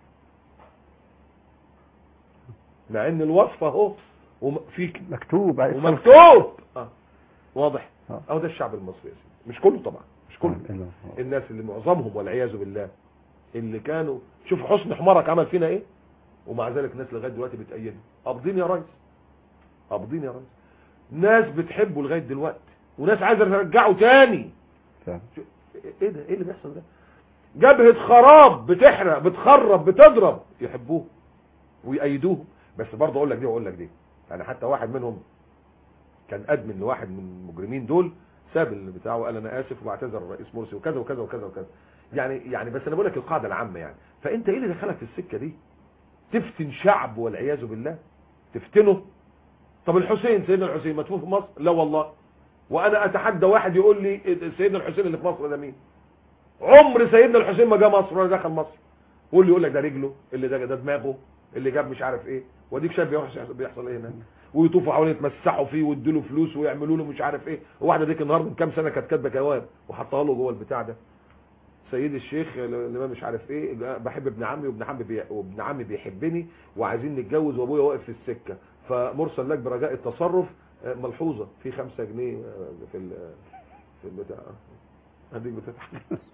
مع ان الوصف اهو وم- فيك مكتوب عليه الصلاة ومكتوب آه. واضح آه. اهو ده الشعب المصري يا سيدي مش كله طبعا مش كله والسلام. إلا- الناس اللي معظمهم والعياذ بالله اللي كانوا شوف حسن حمارك عمل فينا ايه ومع ذلك ناس لغايه دلوقتي بتأيده قابضين يا ريس قابضين يا ريس ناس بتحبه لغايه دلوقتي وناس عايزه ترجعه تاني فعلا. شو- ايه ده ايه اللي بيحصل ده جبهه خراب بتحرق بتخرب بتضرب يحبوه ويأيدوه بس برضه اقول لك دي واقول لك دي يعني حتى واحد منهم كان ادمن لواحد من المجرمين دول ساب اللي بتاعه وقال انا اسف واعتذر الرئيس مرسي وكذا وكذا وكذا وكذا يعني يعني بس انا بقول لك القاعده العامه يعني فانت ايه اللي دخلك في السكه دي تفتن شعب والعياذ بالله تفتنه طب الحسين سيدنا الحسين مدفون في مصر لا والله وانا اتحدى واحد يقول لي سيدنا الحسين اللي في مصر ده مين عمر سيدنا الحسين ما جه مصر ولا دخل مصر واللي يقول لك ده رجله اللي ده ده دماغه اللي جاب مش عارف ايه واديك شايف بيحصل بيحصل ايه هناك ويطوفوا حوالين يتمسحوا فيه ويدوا له فلوس ويعملوا له مش عارف ايه واحده ديك النهارده من كام سنه كانت كاتبه جواب وحطها له جوه البتاع ده سيد الشيخ الامام مش عارف ايه بحب ابن عمي وابن عمي بي... وابن عمي بيحبني وعايزين نتجوز وابويا واقف في السكه فمرسل لك برجاء التصرف آه، ملحوظه في خمسة جنيه آه، في ال... في البتاع هديك بتضحك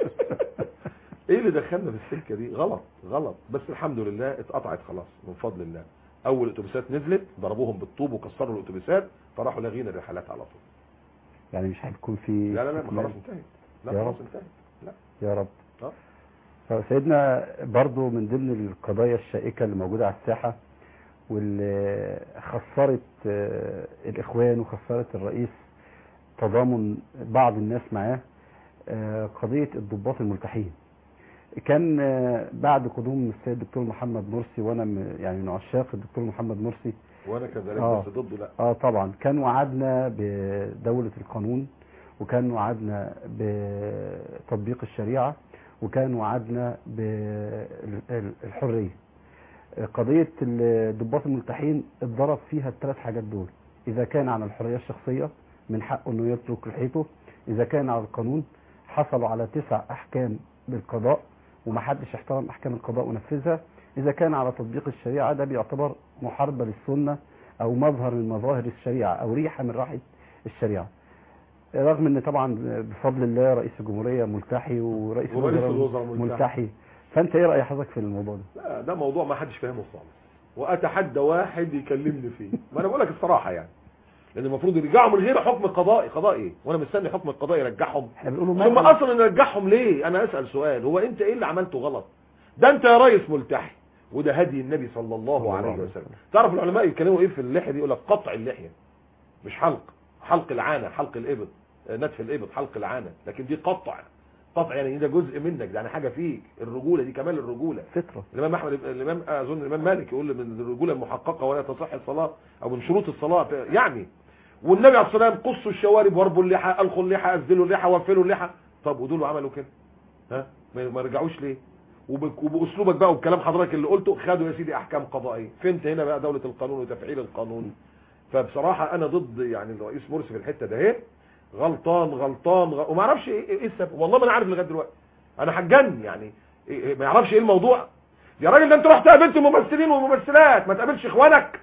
ايه اللي دخلنا في السكه دي غلط غلط بس الحمد لله اتقطعت خلاص من فضل الله اول اتوبيسات نزلت ضربوهم بالطوب وكسروا الاتوبيسات فراحوا لاغين الرحلات على طول يعني مش هيكون في لا لا لا ما استكمال. خلاص انتهت لا يا خلاص رب. انتهت لا يا رب اه سيدنا برضو من ضمن القضايا الشائكة اللي موجودة على الساحة واللي خسرت آه، الإخوان وخسرت الرئيس تضامن بعض الناس معاه آه، قضية الضباط الملتحين كان آه، بعد قدوم السيد الدكتور محمد مرسي وانا م- يعني من عشاق الدكتور محمد مرسي وانا كذلك آه. بس ضده لا اه طبعا كان وعدنا بدولة القانون وكان وعدنا بتطبيق الشريعة وكان وعدنا بالحرية قضية الضباط الملتحين اتضرب فيها الثلاث حاجات دول إذا كان على الحرية الشخصية من حقه أنه يترك لحيته إذا كان على القانون حصلوا على تسع أحكام بالقضاء ومحدش احترم أحكام القضاء ونفذها إذا كان على تطبيق الشريعة ده بيعتبر محاربة للسنة أو مظهر من مظاهر الشريعة أو ريحة من رائحة الشريعة رغم ان طبعا بفضل الله رئيس الجمهورية ملتحي ورئيس ورئيس الوزراء الوزراء ملتحي. ملتحي فانت ايه رأي حضرتك في الموضوع ده لا ده موضوع ما حدش فاهمه خالص واتحدى واحد يكلمني فيه ما انا بقول لك الصراحه يعني لان المفروض يرجعوا من غير حكم قضائي قضائي وانا مستني حكم القضاء يرجعهم احنا بنقولوا ثم مثلا اصلا نرجعهم ليه انا اسال سؤال هو انت ايه اللي عملته غلط ده انت يا ريس ملتحي وده هدي النبي صلى الله الله عليه عليه وسلم تعرف العلماء يتكلموا ايه في اللحيه دي يقول لك قطع اللحيه مش حلق حلق العانه حلق الابط آه، نتف الابط حلق العانه لكن دي قطع قطع يعني ده جزء منك ده يعني حاجه فيك الرجوله دي كمال الرجوله فطرة الامام احمد الامام اظن الامام مالك يقول من الرجوله المحققه ولا تصح الصلاه او من شروط الصلاه يعني والنبي عليه الصلاه والسلام قصوا الشوارب واربوا اللحى القوا اللحى اسدلوا اللحى وفلوا اللحى طب ودول عملوا كده ها ما ما رجعوش ليه وب- وباسلوبك بقى وبكلام حضرتك اللي قلته خدوا يا سيدي احكام قضائيه فهمت هنا بقى دوله القانون وتفعيل القانون فبصراحه انا ضد يعني الرئيس مرسي في الحته ده اهي غلطان غلطان غ... وما اعرفش ايه ايه السبب والله ما انا عارف لغايه دلوقتي انا هتجن يعني إيه إيه ما يعرفش ايه الموضوع يا راجل ده انت رحت قابلت ممثلين وممثلات ما تقابلش اخوانك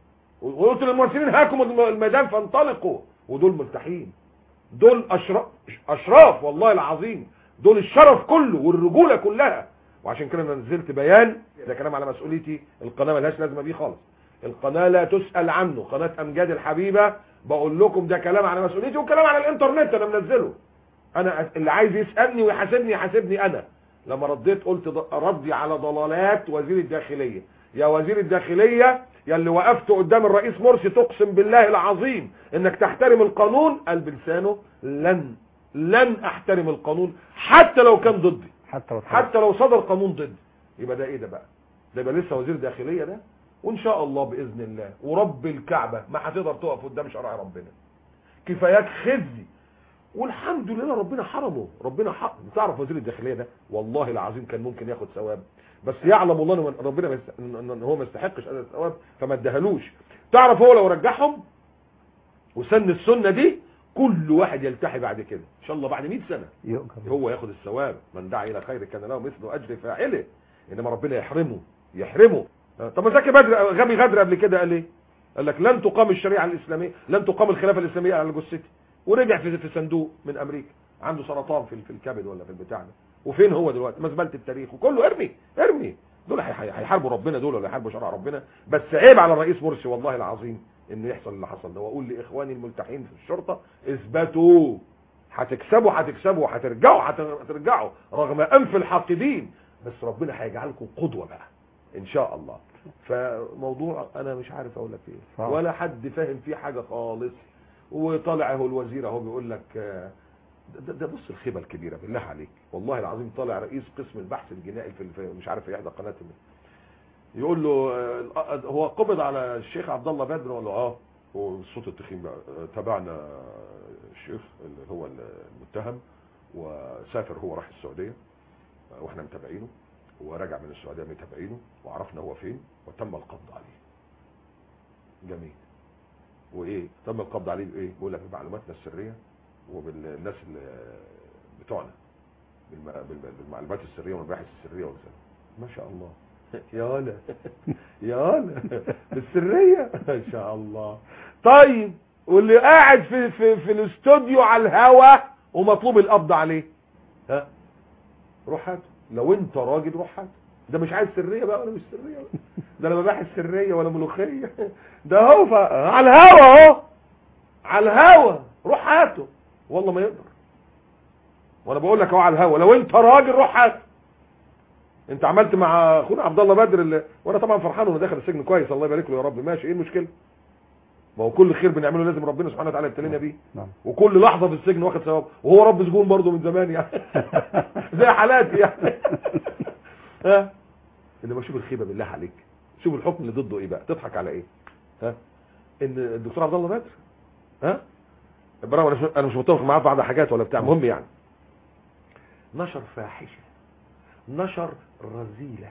وقلت للممثلين هاكم الم- الميدان فانطلقوا ودول ملتحين دول اشراف اشراف والله العظيم دول الشرف كله والرجوله كلها وعشان كده انا نزلت بيان ده كلام على مسؤوليتي القناه ملهاش لازمه بيه خالص القناه لا تسال عنه قناه امجاد الحبيبه بقول لكم ده كلام على مسؤوليتي وكلام على الانترنت انا منزله انا اللي عايز يسالني ويحاسبني يحاسبني انا لما رديت قلت ض- ردي على ضلالات وزير الداخليه يا وزير الداخليه يا اللي وقفت قدام الرئيس مرسي تقسم بالله العظيم انك تحترم القانون قال بلسانه لن لن احترم القانون حتى لو كان ضدي حتى لو حتى لو صدر قانون ضدي يبقى ده ايه ده بقى ده يبقى لسه وزير داخليه ده وان شاء الله باذن الله ورب الكعبه ما هتقدر تقف قدام شرع ربنا كفاياك خزي والحمد لله ربنا حرمه ربنا حرم تعرف وزير الداخليه ده والله العظيم كان ممكن ياخد ثواب بس يعلم الله ان ربنا ما يست- ان إن هو ما يستحقش هذا الثواب فما ادهلوش تعرف هو لو رجعهم وسن السنه دي كل واحد يلتحي بعد كده ان شاء الله بعد 100 سنه يؤجر هو ياخد الثواب من دعا الى خير كان له مثل اجر فاعله انما ربنا يحرمه يحرمه آه، طب ما زكي بدر غبي غدر قبل كده قال ايه قال لك لن تقام الشريعه الاسلاميه لن تقام الخلافه الاسلاميه على جثتي ورجع في في صندوق من امريكا عنده سرطان في في الكبد ولا في البتاع ده وفين هو دلوقتي مزبله التاريخ وكله ارمي ارمي دول هي- هي- هيحاربوا ربنا دول ولا هيحاربوا شرع ربنا بس عيب على الرئيس مرسي والله العظيم انه يحصل اللي حصل ده واقول لاخواني الملتحين في الشرطه اثبتوا هتكسبوا هتكسبوا هترجعوا هت- هترجعوا رغم انف الحاقدين بس ربنا هيجعلكم قدوه بقى ان شاء الله فموضوع انا مش عارف اقول لك ايه صعب. ولا حد فاهم فيه حاجه خالص وطالع اهو الوزير اهو بيقول لك آه، ده, ده بص الخيبه الكبيره بالله عليك والله العظيم طالع رئيس قسم البحث الجنائي في في- مش عارف في احدى قناه يقول له آه، هو قبض على الشيخ عبد الله بدر ولا اه هو الصوت التخين بقى آه، تابعنا الشيخ اللي هو المتهم وسافر هو راح السعوديه آه، واحنا متابعينه ورجع من السعوديه متابعينه وعرفنا هو فين وتم القبض عليه جميل وايه تم القبض عليه بايه بيقول لك بمعلوماتنا السريه وبالناس اللي بتوعنا بالم- بالم- بالمعلومات السريه والمباحث السريه والكلام ما شاء الله يا ولا يا ولا بالسريه ما شاء الله طيب واللي قاعد في في في الاستوديو على الهوا ومطلوب القبض عليه ها روح هاته لو انت راجل روح هاته ده مش عايز سريه بقى ولا مش سريه بقى. ده لا مباحث سريه ولا ملوخيه ده هو ف... على الهوا اهو على الهوا روح هاته والله ما يقدر وانا بقول لك اهو على الهوا لو انت راجل روح هاته انت عملت مع اخونا عبد الله بدر اللي وانا طبعا فرحان انه داخل السجن كويس الله يبارك له يا رب ماشي ايه المشكله ما هو كل خير بنعمله لازم ربنا سبحانه وتعالى يبتلينا بيه نعم وكل لحظه في السجن واخد ثواب وهو رب سجون برضه من زمان يعني زي حالاتي يعني ها انما شوف الخيبه بالله عليك شوف الحكم اللي ضده ايه بقى تضحك على ايه ها ان الدكتور عبد الله بدر ها برغم انا مش- انا مش متفق معاه في بعض الحاجات ولا بتاع مهم يعني نشر فاحشه نشر رذيله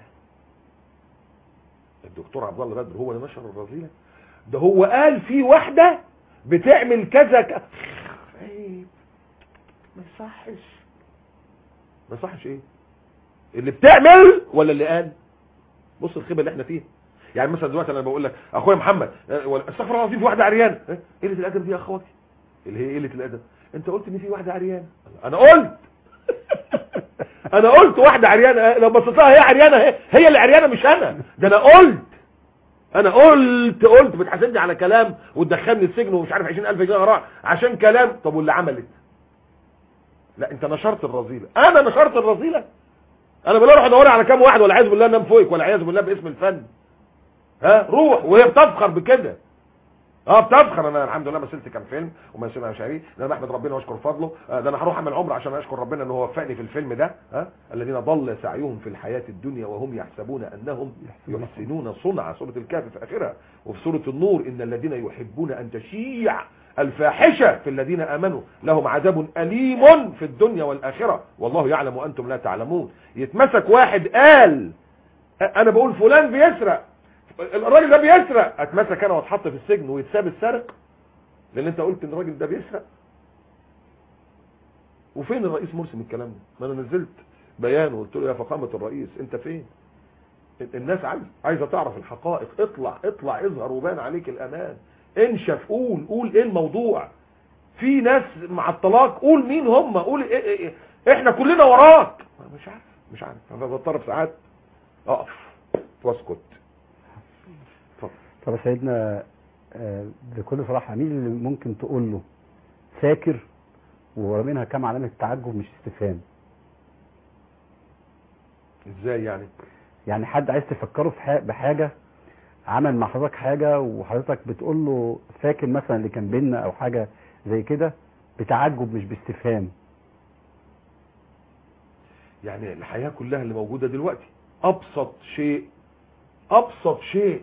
الدكتور عبد الله بدر هو اللي نشر الرذيله ده هو قال في واحده بتعمل كذا ك... عيب ما يصحش ما يصحش ايه اللي بتعمل ولا اللي قال بص الخيبه اللي احنا فيها يعني مثلا دلوقتي انا بقول لك اخويا محمد آه، ولا- استغفر الله العظيم في واحده عريانه آه، قله الادب دي يا اخواتي اللي هي قله الادب انت قلت ان في واحده عريانه انا قلت انا قلت واحده عريانه آه، لو بصيت لها هي عريانه هي, هي اللي عريانه مش انا ده انا قلت انا قلت قلت بتحاسبني على كلام وتدخلني السجن ومش عارف 20000 جنيه غرامه عشان كلام طب واللي عملت لا انت نشرت الرذيله انا نشرت الرذيله انا بقول اروح ادور على كام واحد ولا عايز بالله انام فوقك ولا عايز بالله باسم الفن ها روح وهي بتفخر بكده اه بتفخر انا الحمد لله مثلت كام فيلم ومثلت مشاريع ده انا بحمد ربنا واشكر فضله آه، ده انا هروح اعمل عمره عشان اشكر ربنا ان هو وفقني في الفيلم ده ها الذين ضل سعيهم في الحياه الدنيا وهم يحسبون انهم يحسنون يحسنون صنعا سوره الكهف في اخرها وفي سوره النور ان الذين يحبون ان تشيع الفاحشه في الذين امنوا لهم عذاب اليم في الدنيا والاخره والله يعلم وانتم لا تعلمون يتمسك واحد قال انا بقول فلان بيسرق الراجل ده بيسرق اتمسك انا واتحط في السجن ويتساب السرق لان انت قلت ان الراجل ده بيسرق وفين الرئيس مرسي من الكلام ده ما انا نزلت بيان وقلت له يا فخامه الرئيس انت فين الناس عايزه عايزه تعرف الحقائق اطلع اطلع اظهر وبان عليك الامان انشف قول قول ايه الموضوع في ناس مع الطلاق قول مين هم قول إيه إيه إيه احنا كلنا وراك مش عارف مش عارف انا بضطر في ساعات اقف واسكت اتفضل طب يا سيدنا آه، بكل صراحة مين اللي ممكن تقول له فاكر ومنها كام علامة تعجب مش استفهام ازاي يعني يعني حد عايز تفكره في ح- بحاجة عمل مع حضرتك حاجة وحضرتك بتقول له فاكر مثلا اللي كان بينا او حاجة زي كده بتعجب مش باستفهام يعني الحياة كلها اللي موجودة دلوقتي ابسط شيء ابسط شيء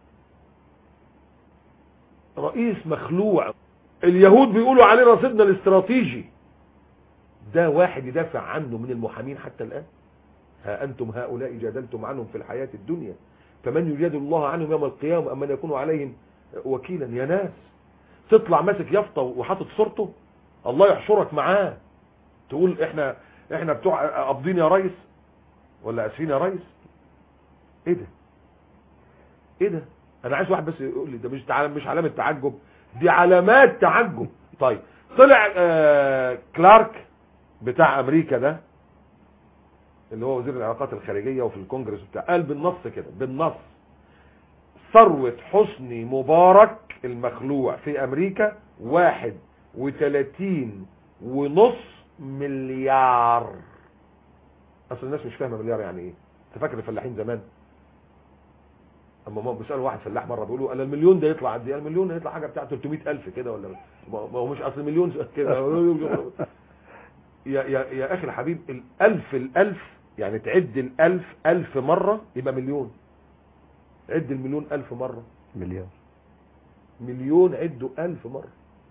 رئيس مخلوع اليهود بيقولوا عليه رصيدنا الاستراتيجي ده واحد يدافع عنه من المحامين حتى الان ها أنتم هؤلاء جادلتم عنهم في الحياة الدنيا فمن يجادل الله عنهم يوم القيامة أم من يكون عليهم وكيلا يا ناس تطلع ماسك يافطة وحاطط صورته الله يحشرك معاه تقول احنا احنا بتوع قابضين يا ريس ولا اسفين يا ريس ايه ده ايه ده انا عايز واحد بس يقول لي ده مش تعلم مش علامه تعجب دي علامات تعجب طيب طلع آه كلارك بتاع امريكا ده اللي هو وزير العلاقات الخارجيه وفي الكونجرس بتاع قال بالنص كده بالنص ثروه حسني مبارك المخلوع في امريكا واحد وتلاتين ونص مليار اصل الناس مش فاهمه مليار يعني ايه انت فاكر الفلاحين زمان اما ما بيسالوا واحد فلاح مره بيقولوا انا المليون ده يطلع قد ايه المليون ده يطلع حاجه بتاع 300000 كده ولا ما هو مش اصل مليون كده يا يا يا اخي الحبيب الالف الالف يعني تعد الالف الف مره يبقى مليون عد المليون الف مره مليار مليون عده الف مره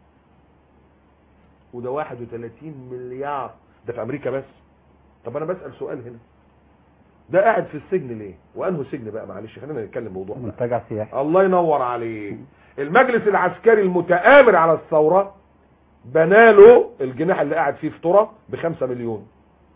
وده 31 مليار ده في امريكا بس طب انا بسال سؤال هنا ده قاعد في السجن ليه وانه سجن بقى معلش خلينا نتكلم موضوع بقى. منتجع سياحي الله ينور عليك المجلس العسكري المتآمر على الثورة بناله الجناح اللي قاعد فيه في ترى بخمسة مليون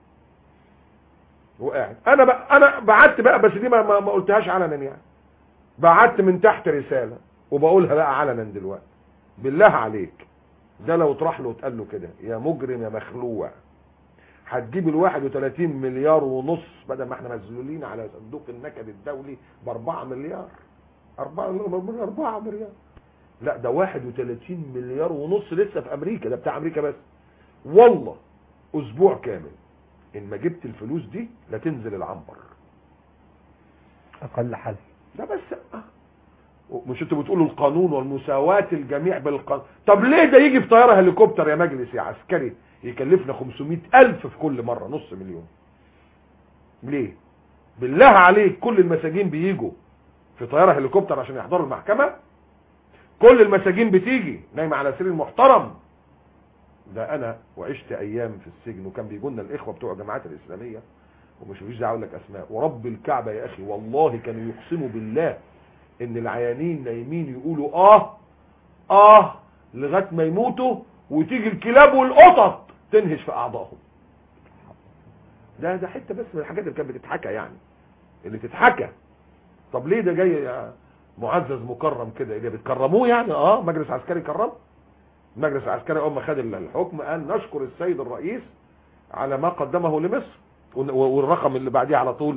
وقاعد انا بقى انا بعت بقى بس دي ما, ما, ما قلتهاش علنا يعني بعت من تحت رسالة وبقولها بقى علنا دلوقتي بالله عليك ده لو طرح له واتقال له كده يا مجرم يا مخلوع هتجيب ال 31 مليار ونص بدل ما احنا مذلولين على صندوق النكد الدولي ب 4 مليار 4 4 مليار لا ده 31 مليار ونص لسه في امريكا ده بتاع امريكا بس والله اسبوع كامل ان ما جبت الفلوس دي لا تنزل العنبر اقل حل ده بس آه. مش انتوا بتقولوا القانون والمساواة الجميع بالقانون طب ليه ده يجي في طيارة هليكوبتر يا مجلس يا عسكري يكلفنا 500 ألف في كل مرة نص مليون ليه بالله عليك كل المساجين بيجوا في طيارة هليكوبتر عشان يحضروا المحكمة كل المساجين بتيجي نايمة على سرير محترم ده انا وعشت ايام في السجن وكان بيجوا لنا الاخوه بتوع الجماعات الاسلاميه ومش مفيش دعوه اقول لك اسماء ورب الكعبه يا اخي والله كانوا يقسموا بالله ان العيانين نايمين يقولوا اه اه لغايه ما يموتوا وتيجي الكلاب والقطط تنهش في اعضائهم ده ده حته بس من الحاجات اللي كانت بتتحكى يعني اللي تتحكى طب ليه ده جاي يا معزز مكرم كده اللي بتكرموه يعني اه مجلس عسكري كرم المجلس العسكري اول ما خد الحكم قال نشكر السيد الرئيس على ما قدمه لمصر والرقم اللي بعديه على طول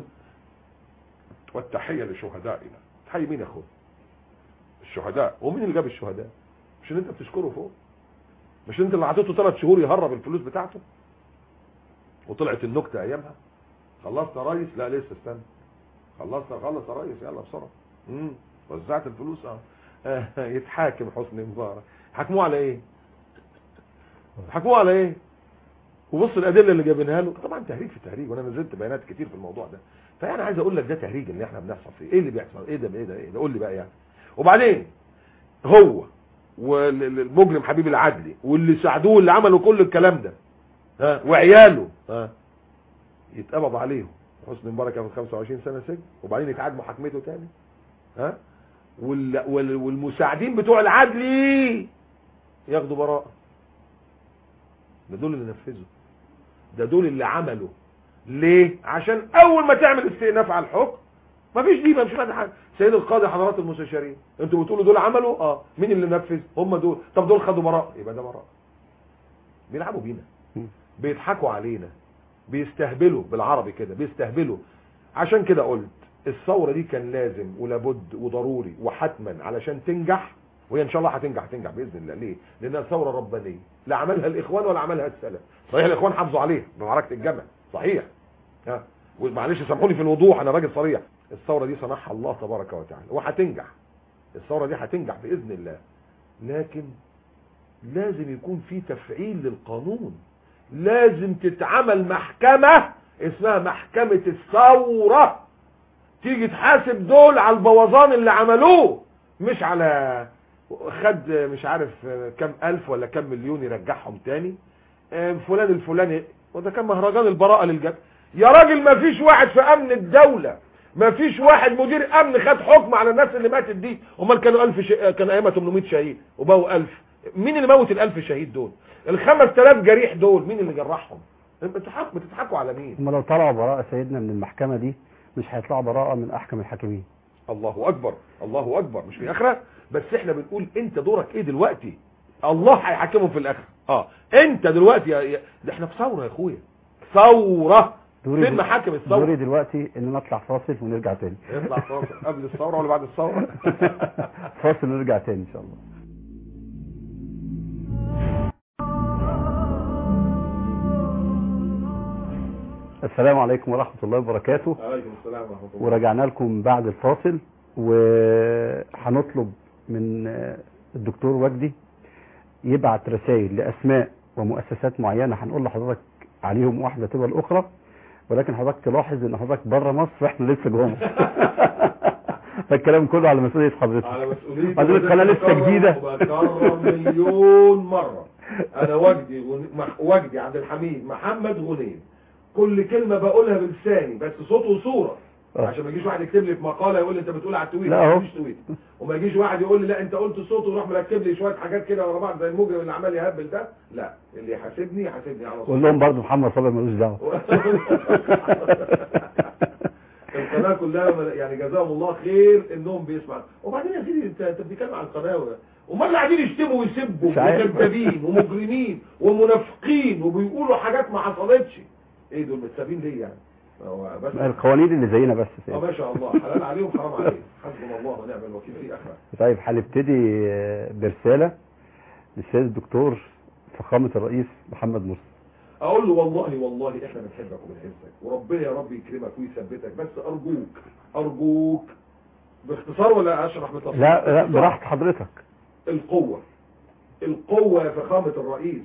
والتحيه لشهدائنا تحيي مين يا اخويا الشهداء ومين اللي جاب الشهداء مش اللي انت بتشكره فوق مش انت اللي عطيته ثلاث شهور يهرب الفلوس بتاعته وطلعت النكته ايامها خلصت يا ريس لا لسه استنى خلصت خلص يا ريس يلا بسرعه امم وزعت الفلوس اه يتحاكم حسني مبارك حكموه على ايه حكموه على ايه وبص الادله اللي جايبينها له طبعا تهريج في تهريج وانا نزلت بيانات كتير في الموضوع ده فانا عايز اقول لك ده تهريج اللي احنا بنحصل فيه ايه اللي بيحصل ايه ده ايه ده ايه ده قول لي بقى يعني وبعدين هو والمجرم حبيب العدلي واللي ساعدوه اللي عملوا كل الكلام ده ها وعياله ها يتقبض عليهم حسني مبارك ياخد 25 سنه سجن وبعدين يتعاد محاكمته تاني ها وال... وال... والمساعدين بتوع العدلي ياخدوا براءه ده دول اللي نفذوا ده دول اللي عملوا ليه عشان اول ما تعمل استئناف على الحكم مفيش دي مش فاتح حاجه سيد القاضي حضرات المستشارين انتوا بتقولوا دول عملوا اه مين اللي نفذ هم دول طب دول خدوا براءه يبقى ده براءه بيلعبوا بينا بيضحكوا علينا بيستهبلوا بالعربي كده بيستهبلوا عشان كده قلت الثوره دي كان لازم ولابد وضروري وحتما علشان تنجح وهي ان شاء الله هتنجح هتنجح باذن الله ليه لانها ثوره ربانيه لا عملها الاخوان ولا عملها السلف صحيح الاخوان حافظوا عليها بمعركه الجمل صحيح ها ومعلش سامحوني في الوضوح انا راجل صريح الثوره دي صنعها الله تبارك وتعالى وهتنجح الثوره دي هتنجح باذن الله لكن لازم يكون في تفعيل للقانون لازم تتعمل محكمه اسمها محكمه الثوره تيجي تحاسب دول على البوظان اللي عملوه مش على خد مش عارف كم الف ولا كم مليون يرجعهم تاني فلان الفلاني وده كان مهرجان البراءة للجد يا راجل ما فيش واحد في امن الدولة ما فيش واحد مدير امن خد حكم على الناس اللي ماتت دي امال كانوا 1000 ش... كان ايامها 800 شهيد وبقوا 1000 مين اللي موت ال1000 شهيد دول ال 5000 جريح دول مين اللي جرحهم بتضحكوا بتضحكوا على مين هم لو طلعوا براءة سيدنا من المحكمة دي مش هيطلعوا براءة من احكم الحاكمين الله اكبر الله اكبر مش في الاخره بس احنا بنقول انت دورك ايه دلوقتي الله هيحاكمهم في الاخره اه انت دلوقتي يا... يا... ده احنا في ثوره يا اخويا ثوره دوري فين دل- محاكم دوري الثوره دلوقتي ان نطلع فاصل ونرجع تاني يطلع فاصل قبل الثوره ولا بعد الثوره فاصل ونرجع تاني ان شاء الله السلام عليكم ورحمة الله وبركاته عليكم السلام ورحمه الله ورجعنا لكم بعد الفاصل وهنطلب من الدكتور وجدي يبعت رسائل لأسماء ومؤسسات معينة هنقول لحضرتك عليهم واحدة تبقى الأخرى ولكن حضرتك تلاحظ ان حضرتك بره مصر واحنا لسه جوه مصر فالكلام كله على مسؤولية حضرتك على مسؤوليتي حضرتك قناة لسه بكرر- جديدة بكرر مليون مرة انا وجدي غن... مح- وجدي عبد الحميد محمد غنيم كل كلمة بقولها بلساني بس صوت وصورة آه. عشان ما يجيش واحد يكتب لي في مقالة يقول لي انت بتقول على التويت لا أهو. مفيش تويت وما يجيش واحد يقول لي لا انت قلت صوت ويروح مركب لي شوية حاجات كده ورا بعض زي المجرم اللي عمال يهبل ده لا اللي يحاسبني يحاسبني على صوت قول لهم برضه محمد صابر ملوش دعوة القناه كلها مل- يعني جزاهم الله خير انهم بيسمعوا وبعدين يا سيدي انت انت بتتكلم عن القناه و- امال اللي قاعدين يشتموا ويسبوا مش عارف. وكذابين ومجرمين ومنافقين وبيقولوا حاجات ما حصلتش ايه دول متسابين ليه يعني هو بس القوانين اللي زينا بس اه ما شاء الله حلال عليهم حرام عليهم حسبنا الله ونعم الوكيل في اخره طيب هنبتدي برسالة للسيد الدكتور فخامة الرئيس محمد مرسي اقول له والله والله احنا بنحبك وبنحبك وربنا يا رب يكرمك ويثبتك بس ارجوك ارجوك باختصار ولا اشرح بتفصيل لا لا باختصار. براحة حضرتك القوة القوة يا فخامة الرئيس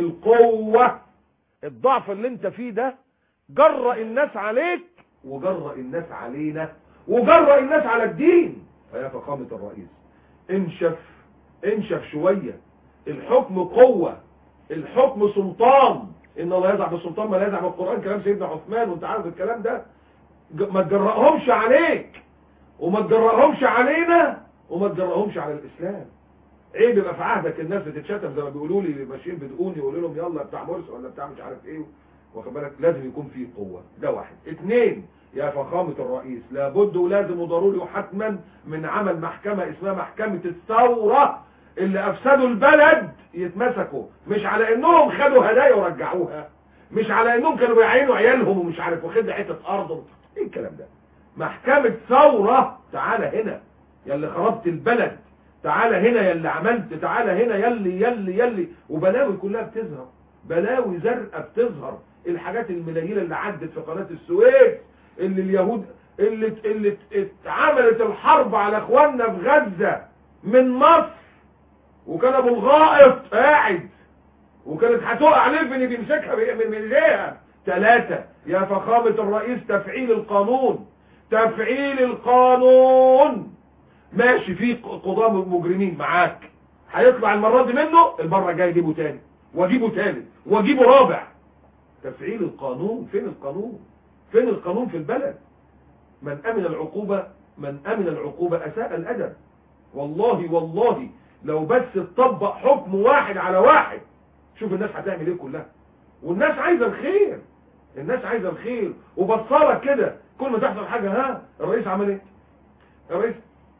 القوة الضعف اللي انت فيه ده جرأ الناس عليك وجرأ الناس علينا وجرأ الناس على الدين فيا فخامة الرئيس انشف انشف شوية الحكم قوة الحكم سلطان ان الله يزع بالسلطان ما لا يزع بالقرآن كلام سيدنا عثمان وانت عارف الكلام ده ج- ما تجرأهمش عليك وما تجرأهمش علينا وما تجرأهمش على الاسلام عيب يبقى في عهدك الناس بتتشتم زي ما بيقولوا لي ماشيين بدقون يقولوا لهم يلا بتاع مرسي ولا بتاع مش عارف ايه واخد بالك لازم يكون فيه قوه ده واحد اثنين يا فخامه الرئيس لابد ولازم وضروري وحتما من عمل محكمه اسمها محكمه الثوره اللي افسدوا البلد يتمسكوا مش على انهم خدوا هدايا ورجعوها مش على انهم كانوا بيعينوا عيالهم ومش عارف واخد حته ارض ايه الكلام ده محكمه ثوره تعالى هنا يا اللي خربت البلد تعالى هنا يا اللي عملت تعالى هنا يلي يلي يلي وبلاوي كلها بتظهر بلاوي زرقاء بتظهر الحاجات المنيلة اللي عدت في قناة السويس اللي اليهود اللي اللي اتعملت الحرب على اخواننا في غزة من مصر وكان ابو الغائط قاعد وكانت هتقع ليفني بيمسكها بي- من من ايديها ثلاثة يا فخامة الرئيس تفعيل القانون تفعيل القانون ماشي في قضاة مجرمين معاك هيطلع المرة دي منه المرة الجاية يجيبه تاني واجيبه تالت واجيبه رابع تفعيل القانون فين القانون فين القانون في البلد من امن العقوبة من امن العقوبة اساء الادب والله والله لو بس تطبق حكم واحد على واحد شوف الناس هتعمل ايه كلها والناس عايزة الخير الناس عايزة الخير وبصالك كده كل ما تحصل حاجة ها الرئيس عمل ايه الرئيس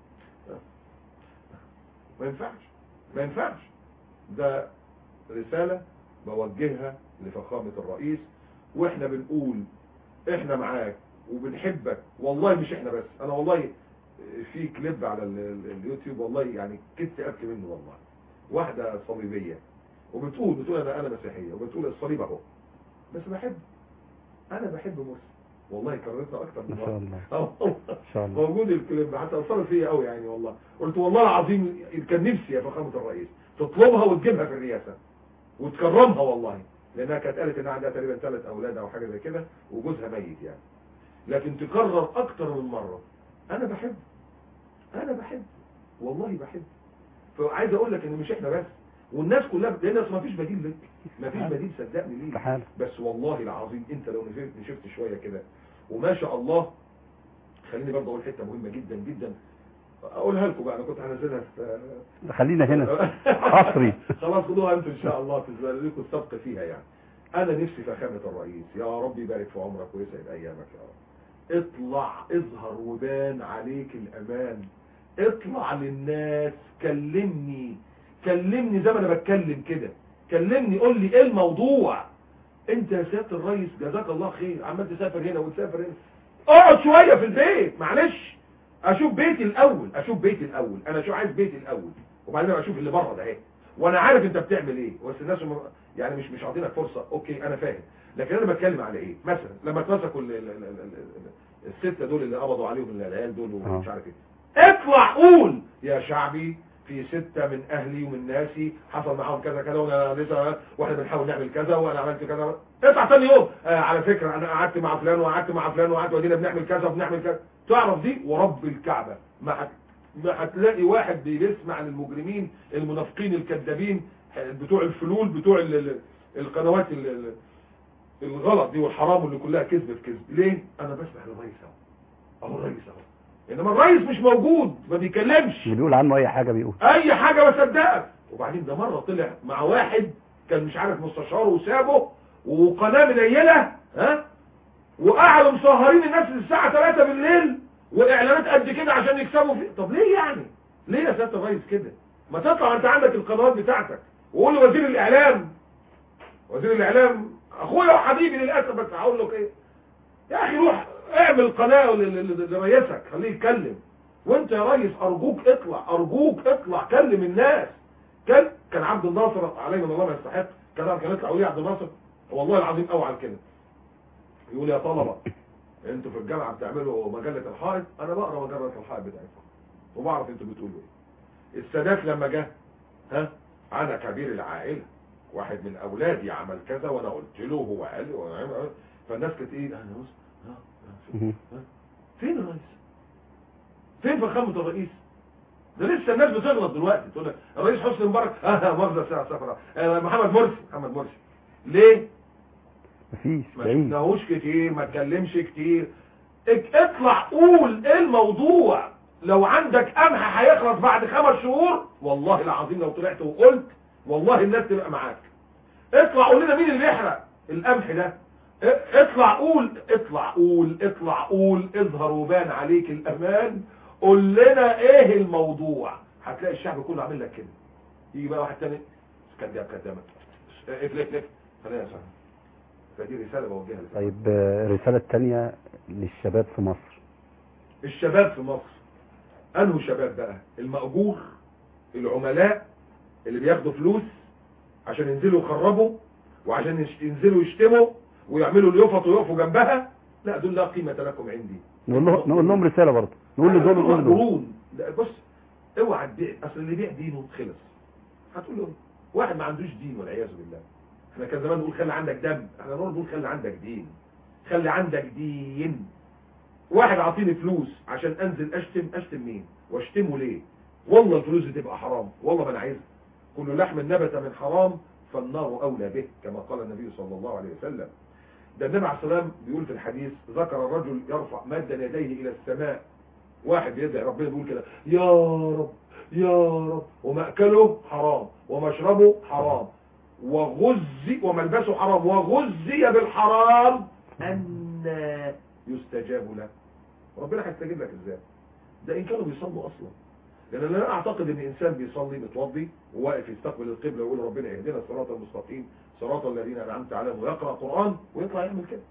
ما ينفعش ما ينفعش ده رسالة بوجهها لفخامة الرئيس واحنا بنقول احنا معاك وبنحبك والله مش احنا بس انا والله في كليب على ال- ال- اليوتيوب والله يعني كنت ابكي منه والله واحدة صليبية وبتقول بتقول انا انا مسيحية وبتقول الصليب اهو بس بحب انا بحب مرسي والله كررتها اكتر من ما شاء مرة الله اه والله. ان شاء الله موجود الكليب حتى اثرت فيا قوي يعني والله قلت والله العظيم كان نفسي يا فخامه الرئيس تطلبها وتجيبها في الرئاسه وتكرمها والله لانها كانت قالت انها عندها تقريبا ثلاث اولاد او حاجه زي كده وجوزها ميت يعني لكن تكرر اكتر من مره انا بحب انا بحب والله بحب فعايز اقول لك ان مش احنا بس والناس كلها لان اصل ما فيش بديل لك ما فيش بديل صدقني ليه استحالة بس والله العظيم انت لو نشفت نشفت شويه كده وما شاء الله خليني برضه اقول حته مهمه جدا جدا اقولها لكم بقى انا كنت هنزلها في خلينا هنا حصري خلاص خدوها انتوا ان شاء الله تزال لكم السبق فيها يعني انا نفسي فخامه الرئيس يا رب يبارك في عمرك ويسعد ايامك يا رب اطلع اظهر وبان عليك الامان اطلع للناس كلمني كلمني زي ما انا بتكلم كده كلمني قول لي ايه الموضوع انت يا سياده الرئيس جزاك الله خير عمال تسافر هنا وتسافر هنا اقعد شويه في البيت معلش اشوف بيتي الاول اشوف بيتي الاول انا شو عايز بيتي الاول وبعدين اشوف اللي بره ده ايه وانا عارف انت بتعمل ايه بس الناس م- يعني مش مش عاطينك فرصه اوكي انا فاهم لكن انا بتكلم على ايه مثلا لما اتمسكوا ال- ال- ال- ال- ال- السته دول اللي قبضوا عليهم العيال دول ومش آه. عارف ايه اطلع قول يا شعبي في ستة من اهلي ومن ناسي حصل معاهم كذا كذا وانا لسه واحنا بنحاول نعمل كذا وانا عملت كذا اطلع تاني يوم آه على فكرة انا قعدت مع فلان وقعدت مع فلان وقعدت ودينا بنعمل كذا وبنعمل كذا تعرف دي ورب الكعبة ما هت... ما هتلاقي واحد بيسمع للمجرمين المنافقين الكذابين بتوع الفلول بتوع ال... ال- القنوات ال... ال- الغلط دي والحرام اللي كلها كذب في كذب ليه انا بسمع للرئيس اهو اهو الرئيس اهو انما الرئيس مش موجود ما بيكلمش اللي بيقول عنه اي حاجة بيقول اي حاجة بصدقك وبعدين ده مرة طلع مع واحد كان مش عارف مستشاره وسابه وقناة منيلة ها وقعدوا مسهرين الناس للساعة 3 بالليل واعلانات قد كده عشان يكسبوا فيه طب ليه يعني ليه يا سيادة الرئيس كده ما تطلع انت عندك القنوات بتاعتك وقول لوزير الاعلام وزير الاعلام اخويا وحبيبي للاسف بس هقول لك ايه يا اخي روح اعمل قناة ل- ل- لرئيسك خليه يتكلم وانت يا ريس ارجوك اطلع ارجوك اطلع كلم الناس كان كان عبد الناصر عليه من الله ما يستحق كان كان يطلع ولي عبد الناصر والله العظيم قوي على كده يقول يا طلبه انتوا في الجامعه بتعملوا مجله الحائط انا بقرا مجله الحائط بتاعتكم وبعرف انتوا بتقولوا ايه السادات لما جه ها انا كبير العائله واحد من اولادي عمل كذا وانا قلت له هو قال لي وأنا عمل- فالناس كانت ايه انا بص ها ها فين؟ مهم. ها؟ فين الرئيس فين فخامه الرئيس ده لسه الناس بتغلط دلوقتي تقول لك الرئيس حسني مبارك اه مؤاخذه ساعه سفره آه محمد مرسي محمد مرسي ليه مفيش ما بعيد شفناهوش كتير ما اتكلمش كتير اك- اطلع قول ايه الموضوع لو عندك قمح هيخلص بعد خمس شهور والله العظيم لو طلعت وقلت والله الناس تبقى معاك اطلع قول لنا مين اللي بيحرق القمح ده ا- اطلع قول اطلع قول اطلع قول اظهر وبان عليك الامان قول لنا ايه الموضوع هتلاقي الشعب كله عامل لك كده يجي بقى واحد تاني كداب كدامك افلك افلك خلينا نسمع فدي رسالة بوجهها لك طيب آه، الرسالة التانية للشباب في مصر الشباب في مصر انه شباب بقى المأجور العملاء اللي بياخدوا فلوس عشان ينزلوا يخربوا وعشان يش- ينزلوا يشتموا ويعملوا اليفط ويقفوا جنبها لا دول لا قيمة لكم عندي نقول له نقول لهم رسالة برضه نقول لدول ونقول لدول قرون لا بص اوعى تبيع اصل اللي بيع دينه خلص هتقول له واحد ما عندوش دين والعياذ بالله احنا كان زمان نقول خلي عندك دم احنا نقول نقول خلي عندك دين خلي عندك دين واحد عاطيني فلوس عشان انزل اشتم اشتم مين واشتمه ليه والله الفلوس دي تبقى حرام والله ما انا عايزها كل لحم نبت من حرام فالنار اولى به كما قال النبي صلى الله عليه وسلم ده النبي عليه السلام بيقول في الحديث ذكر الرجل يرفع مادا يديه الى السماء واحد بيدعي ربنا بيقول كده يا رب يا رب ومأكله حرام ومشربه حرام وغزي وملبسه حرام وغزي بالحرام أن يستجاب له ربنا هيستجيب لك ازاي ده ان كانوا بيصلوا اصلا لان انا اعتقد ان انسان بيصلي متوضي وواقف يستقبل القبله ويقول ربنا اهدنا الصراط المستقيم صراط الذين انعمت عليهم ويقرا قران ويطلع يعمل كده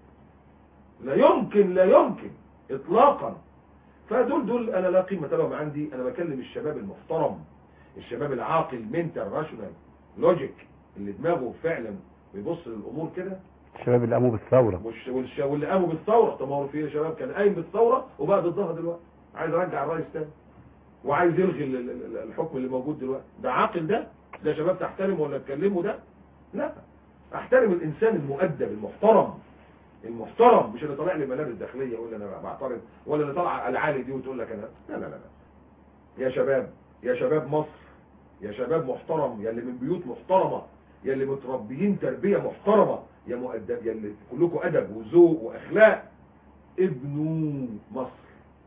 لا يمكن لا يمكن اطلاقا فدول دول انا لا قيمه لهم عندي انا بكلم الشباب المحترم الشباب العاقل منتال راشونال لوجيك اللي دماغه فعلا بيبص للامور كده الشباب اللي قاموا بالثورة والش- والش- واللي قاموا بالثوره طب ما هو في شباب كان قايم بالثوره وبقى ضدها دلوقتي عايز يرجع الرئيس تاني وعايز يلغي ال- ال- ال- الحكم اللي موجود دلوقتي ده عاقل ده ده شباب تحترمه ولا تكلمه ده لا احترم الانسان المؤدب المحترم المحترم مش اللي طالع لي ملابس داخليه يقول لي انا بعترض ولا اللي طالع العالي دي وتقول لك انا لا لا لا لا يا شباب يا شباب مصر يا شباب محترم يا اللي من بيوت محترمة يا اللي متربيين تربية محترمة يا مؤدب يا اللي كلكم أدب وذوق وأخلاق ابنوا مصر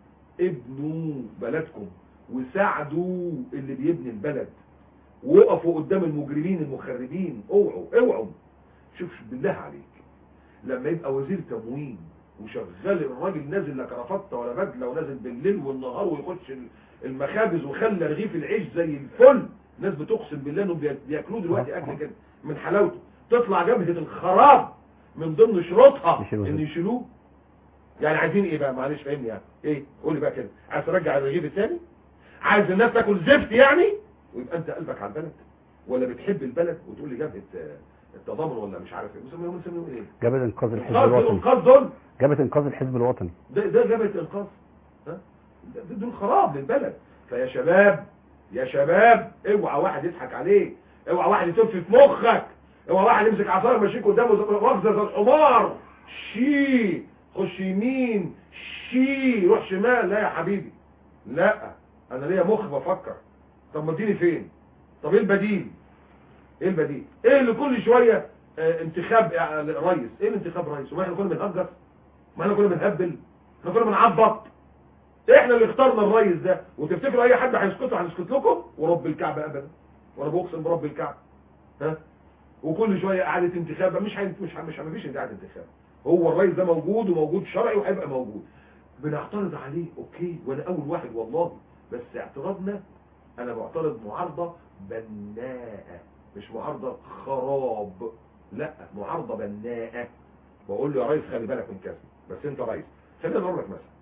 ابنوا بلدكم وساعدوا اللي بيبني البلد وقفوا قدام المجرمين المخربين اوعوا اوعوا شوف بالله عليك لما يبقى وزير تموين وشغال الراجل نازل لا كرافته ولا بدله ونازل بالليل والنهار ويخش المخابز وخلى رغيف العيش زي الفل ناس بتقسم بالله انهم بيا- بياكلوه دلوقتي اكل كده من حلاوته تطلع جبهه الخراب من ضمن شروطها يشيلوه ان زي. يشيلوه يعني عايزين ايه بقى معلش فهمني يعني ايه قول لي بقى كده عايز ترجع الرغيف الثاني عايز الناس تاكل زفت يعني ويبقى انت قلبك على البلد ولا بتحب البلد وتقول لي جبهه آه، التضامن ولا مش عارف ايه مسميهم مسميهم ايه جبهة انقاذ الحزب انقاذ الوطني انقاذ دول جبهة انقاذ الحزب الوطني ده ده جبهه انقاذ ها ده- دول خراب للبلد فيا شباب يا شباب اوعى واحد يضحك عليك اوعى واحد يتف في مخك اوعى واحد يمسك عصايه ماشيك قدامه زي- واخذه زي الحمار شي خش يمين شي روح شمال لا يا حبيبي لا انا ليا مخ بفكر طب ما اديني فين طب ايه البديل ايه البديل ايه اللي كل شويه آه، انتخاب آه، رئيس ايه الانتخاب رئيس وما احنا كنا بنهجر ما احنا كنا بنهبل احنا كنا بنعبط احنا اللي اخترنا الرئيس ده وتفتكروا اي حد هيسكتوا هنسكت لكم ورب الكعبه ابدا وانا بقسم برب الكعبه ها وكل شويه قعده انتخاب مش هين- مش ه- مش مفيش قعده انتخاب هو الرئيس ده موجود وموجود شرعي وهيبقى موجود بنعترض عليه اوكي وانا اول واحد والله بس اعتراضنا انا معترض معارضه بناءه مش معارضه خراب لا معارضه بناءه بقول له يا ريس خلي بالك من كذا بس انت ريس خلينا نقول لك مثلا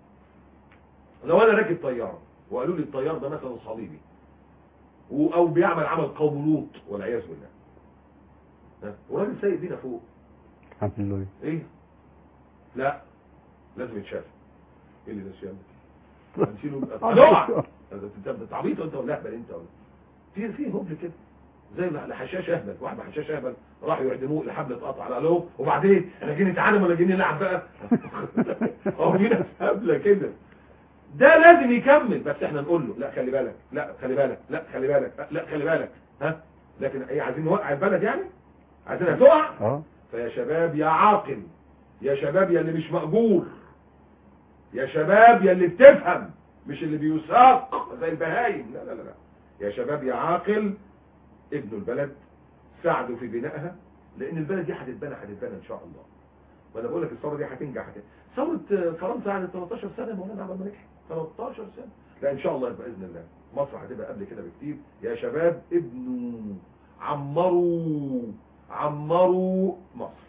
لو انا راكب طياره وقالوا لي الطيار ده مثلا صليبي و- او بيعمل عمل قوم لوط والعياذ بالله ها؟ وراجل سايق بينا فوق الحمد لله ايه لا لازم يتشاف ايه اللي ده الشيء ده هنشيله هنقع انت انت عبيط انت ولا اهبل انت ولا في في هبل كده زي الحشاش اهبل واحد حشاش اهبل راحوا يعدموه الحبل اتقطع على له وبعدين احنا جايين نتعلم ولا جايين نلعب بقى هو في ناس هبله كده ده لازم يكمل بس احنا نقول له لا خلي بالك لا خلي بالك لا خلي بالك لا خلي بالك ها لكن ايه عايزين نوقع البلد يعني عايزينها تقع اه فيا شباب يا عاقل يا شباب يا اللي مش مأجور يا شباب يا اللي بتفهم مش اللي بيساق زي البهايم لا لا لا لا يا شباب يا عاقل ابنوا البلد ساعدوا في بنائها لان البلد دي هتتبنى هتتبنى ان شاء الله وانا بقول لك الثوره دي هتنجح هت- ثوره آه، فرنسا قعدت 13 سنه يا مولانا عمل ما نجحت 13 سنه لا ان شاء الله باذن الله مصر هتبقى قبل كده بكتير يا شباب ابنوا عمروا عمروا مصر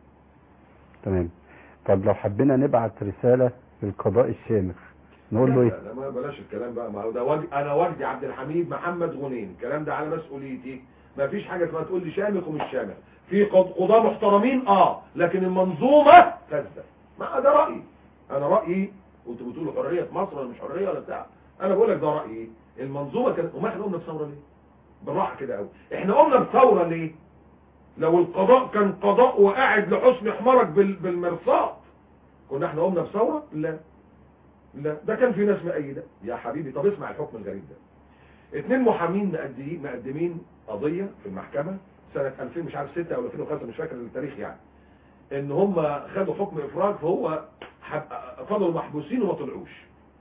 تمام طب لو حبينا نبعت رسالة للقضاء الشامخ نقول له لا ايه لا لا، ما بلاش الكلام بقى ما هو ده وج... انا وجدي عبد الحميد محمد غنيم الكلام ده على مسؤوليتي ما فيش حاجه اسمها تقول لي شامخ ومش شامخ في قض- قضاة محترمين اه لكن المنظومه فاسده ما ده رايي انا رايي وانتوا بتقولوا حريه في مصر ولا مش حريه ولا بتاع انا بقول لك ده رايي المنظومه كانت وما احنا قمنا بثوره ليه بالراحه كده قوي احنا قمنا بثوره ليه لو القضاء كان قضاء وقاعد لحسن حمارك بال... بالمرصاد كنا احنا قمنا بثوره لا لا ده كان في ناس مأيدة يا حبيبي طب اسمع الحكم الغريب ده اتنين محامين مقدمين مقدمين قضية في المحكمة سنة 2000 مش عارف 6 او 2005 مش فاكر التاريخ يعني ان هم خدوا حكم افراج فهو حب- فضلوا محبوسين وما طلعوش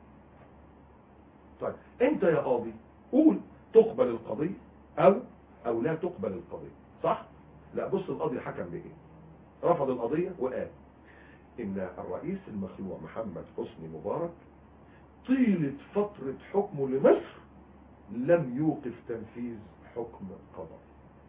طيب انت يا قاضي قول تقبل القضية او او لا تقبل القضية صح لا بص القاضي حكم بايه رفض القضية وقال ان الرئيس المخلوع محمد حسني مبارك طيلة فترة حكمه لمصر لم يوقف تنفيذ حكم قضائي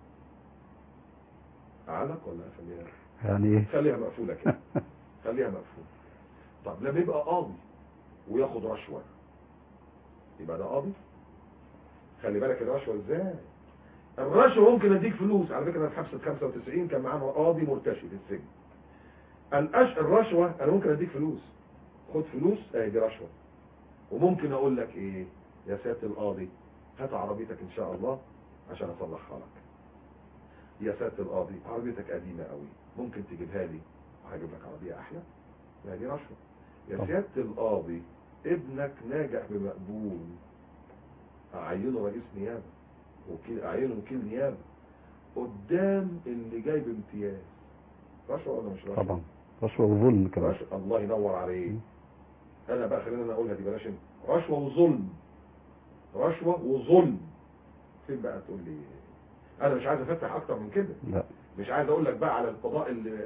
اعلق ولا خليها يعني ايه خليها مقفولة كده خليها مقفولة طب لما يبقى قاضي وياخد رشوة يبقى ده قاضي خلي بالك الرشوة ازاي الرشوة ممكن اديك فلوس على فكرة انا اتحبست 95 كان معانا قاضي مرتشي في السجن الأش... الرشوة انا ممكن اديك فلوس خد فلوس اهي دي رشوة وممكن اقول لك ايه يا سيادة القاضي هات عربيتك ان شاء الله عشان اصلحها لك يا سيادة القاضي عربيتك قديمة قوي ممكن تجيبها لي وهجيب لك عربية احلى ما دي رشوة يا طبعا. سيادة القاضي ابنك ناجح بمقبول اعينه رئيس نيابة وكيل اعينه وكيل نيابه قدام اللي جايب امتياز رشوه ولا مش رشوه طبعا رشوة وظلم كمان رشوة الله ينور عليك انا بقى خلينا انا اقولها دي بلاش انت رشوه وظلم رشوه وظلم فين بقى تقول لي انا مش عايز افتح اكتر من كده لا مش عايز اقول لك بقى على القضاء اللي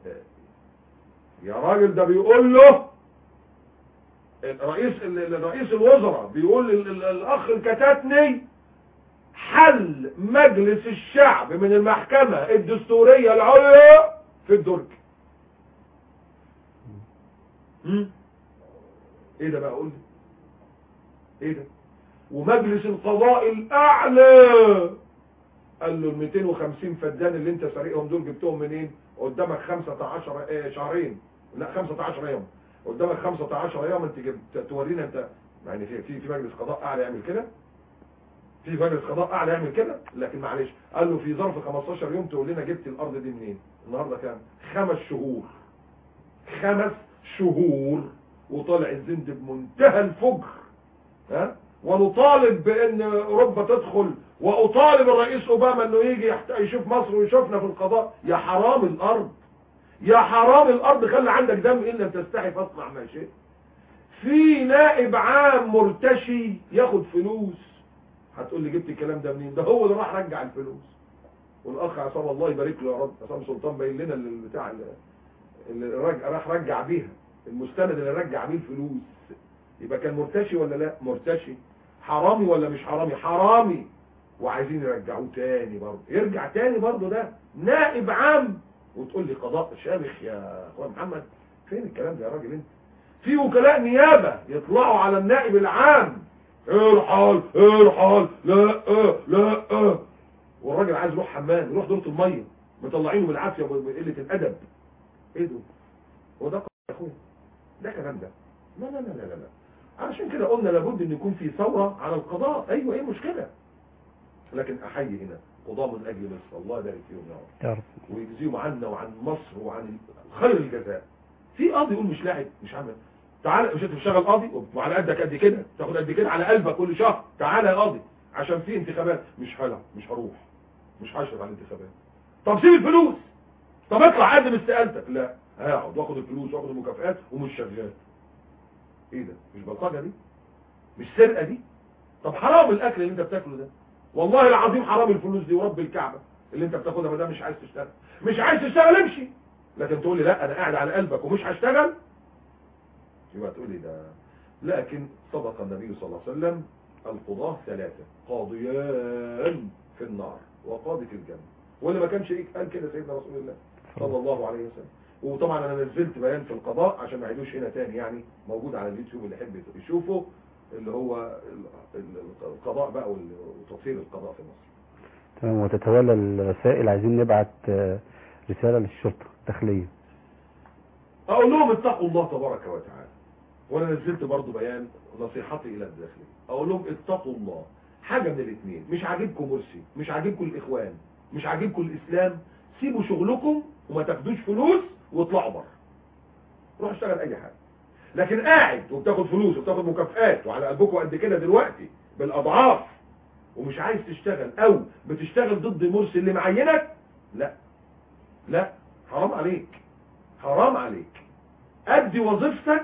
يا راجل ده بيقول له الرئيس الرئيس الوزراء بيقول ال- ال- الاخ الكتاتني حل مجلس الشعب من المحكمة الدستورية العليا في الدرج هم؟ ايه ده بقى قول لي ايه ده ومجلس القضاء الاعلى قال له ال 250 فدان اللي انت سارقهم دول جبتهم منين قدامك 15 ايه شهرين لا 15 يوم قدامك 15 يوم انت جبت تورينا انت يعني في في في مجلس قضاء اعلى يعمل كده في مجلس قضاء اعلى يعمل كده لكن معلش قال له في ظرف 15 يوم تقول لنا جبت الارض دي منين النهارده كام خمس شهور خمس شهور وطالع الزند بمنتهى الفجر ها ونطالب بان اوروبا تدخل واطالب الرئيس اوباما انه يجي يحت- يشوف مصر ويشوفنا في القضاء يا حرام الارض يا حرام الارض خلي عندك دم ان لم تستحي فاصنع ما شئت في نائب عام مرتشي ياخد فلوس هتقول لي جبت الكلام ده منين ده هو اللي راح رجع الفلوس والاخ عصام الله يبارك له يا رب عصام سلطان باين لنا اللي بتاع اللي- اللي رجع راح رجع بيها المستند اللي رجع بيه الفلوس يبقى كان مرتشي ولا لا مرتشي حرامي ولا مش حرامي حرامي وعايزين يرجعوه تاني برضه يرجع تاني برضه ده نائب عام وتقول لي قضاء شامخ يا اخويا محمد فين الكلام ده يا راجل انت في وكلاء نيابة يطلعوا على النائب العام ارحل ارحل لا اه لا اه والراجل عايز يروح حمام يروح دورة المية مطلعينه بالعافية وبقلة الأدب ايه ده هو ده قضاء يا اخويا ده كلام ده لا لا لا لا لا لا عشان كده قلنا لابد ان يكون في ثورة على القضاء ايوه ايه مشكلة لكن احيي هنا قضاة من اجل مصر الله يبارك فيهم يا رب يا رب ويجزيهم عنا وعن مصر وعن خير الجزاء في قاضي يقول مش لاعب مش عامل تعالى مش انت بتشتغل قاضي وعلى قدك قد كده تاخد قد كده على قلبك كل شهر تعالى يا قاضي عشان في انتخابات مش هلعب مش هروح مش هشرف على الانتخابات طب سيب الفلوس طب اطلع قدم استقالتك لا هقعد واخد الفلوس واخد المكافآت ومش شغال ايه ده مش بلطجه دي مش سرقه دي طب حرام الاكل اللي انت بتاكله ده والله العظيم حرام الفلوس دي ورب الكعبه اللي انت بتاخدها ما دام مش عايز تشتغل مش عايز تشتغل امشي لكن تقول لي لا انا قاعد على قلبك ومش هشتغل يبقى تقول لي ده لكن صدق النبي صلى الله عليه وسلم القضاة ثلاثة قاضيان في النار وقاضي في الجنة واللي ما كانش ايه قال كده سيدنا رسول الله صلى الله عليه وسلم وطبعا انا نزلت بيان في القضاء عشان ما يعيدوش هنا تاني يعني موجود على اليوتيوب اللي يحب يشوفه اللي هو ال- ال- القضاء بقى وال- وتطهير القضاء في مصر تمام وتتوالى الرسائل عايزين نبعت آه، رسالة للشرطة الداخلية اقول لهم اتقوا الله تبارك وتعالى وانا نزلت برضو بيان نصيحتي الى الداخلين اقول لهم اتقوا الله حاجة من الاثنين مش عاجبكم مرسي مش عاجبكم الاخوان مش عاجبكم الاسلام سيبوا شغلكم وما تاخدوش فلوس واطلعوا بره روح اشتغل اي حاجة لكن قاعد وبتاخد فلوس وبتاخد مكافآت وعلى قلبكم قد كده دلوقتي بالاضعاف ومش عايز تشتغل او بتشتغل ضد مرسي اللي معينك لا لا حرام عليك حرام عليك ادي وظيفتك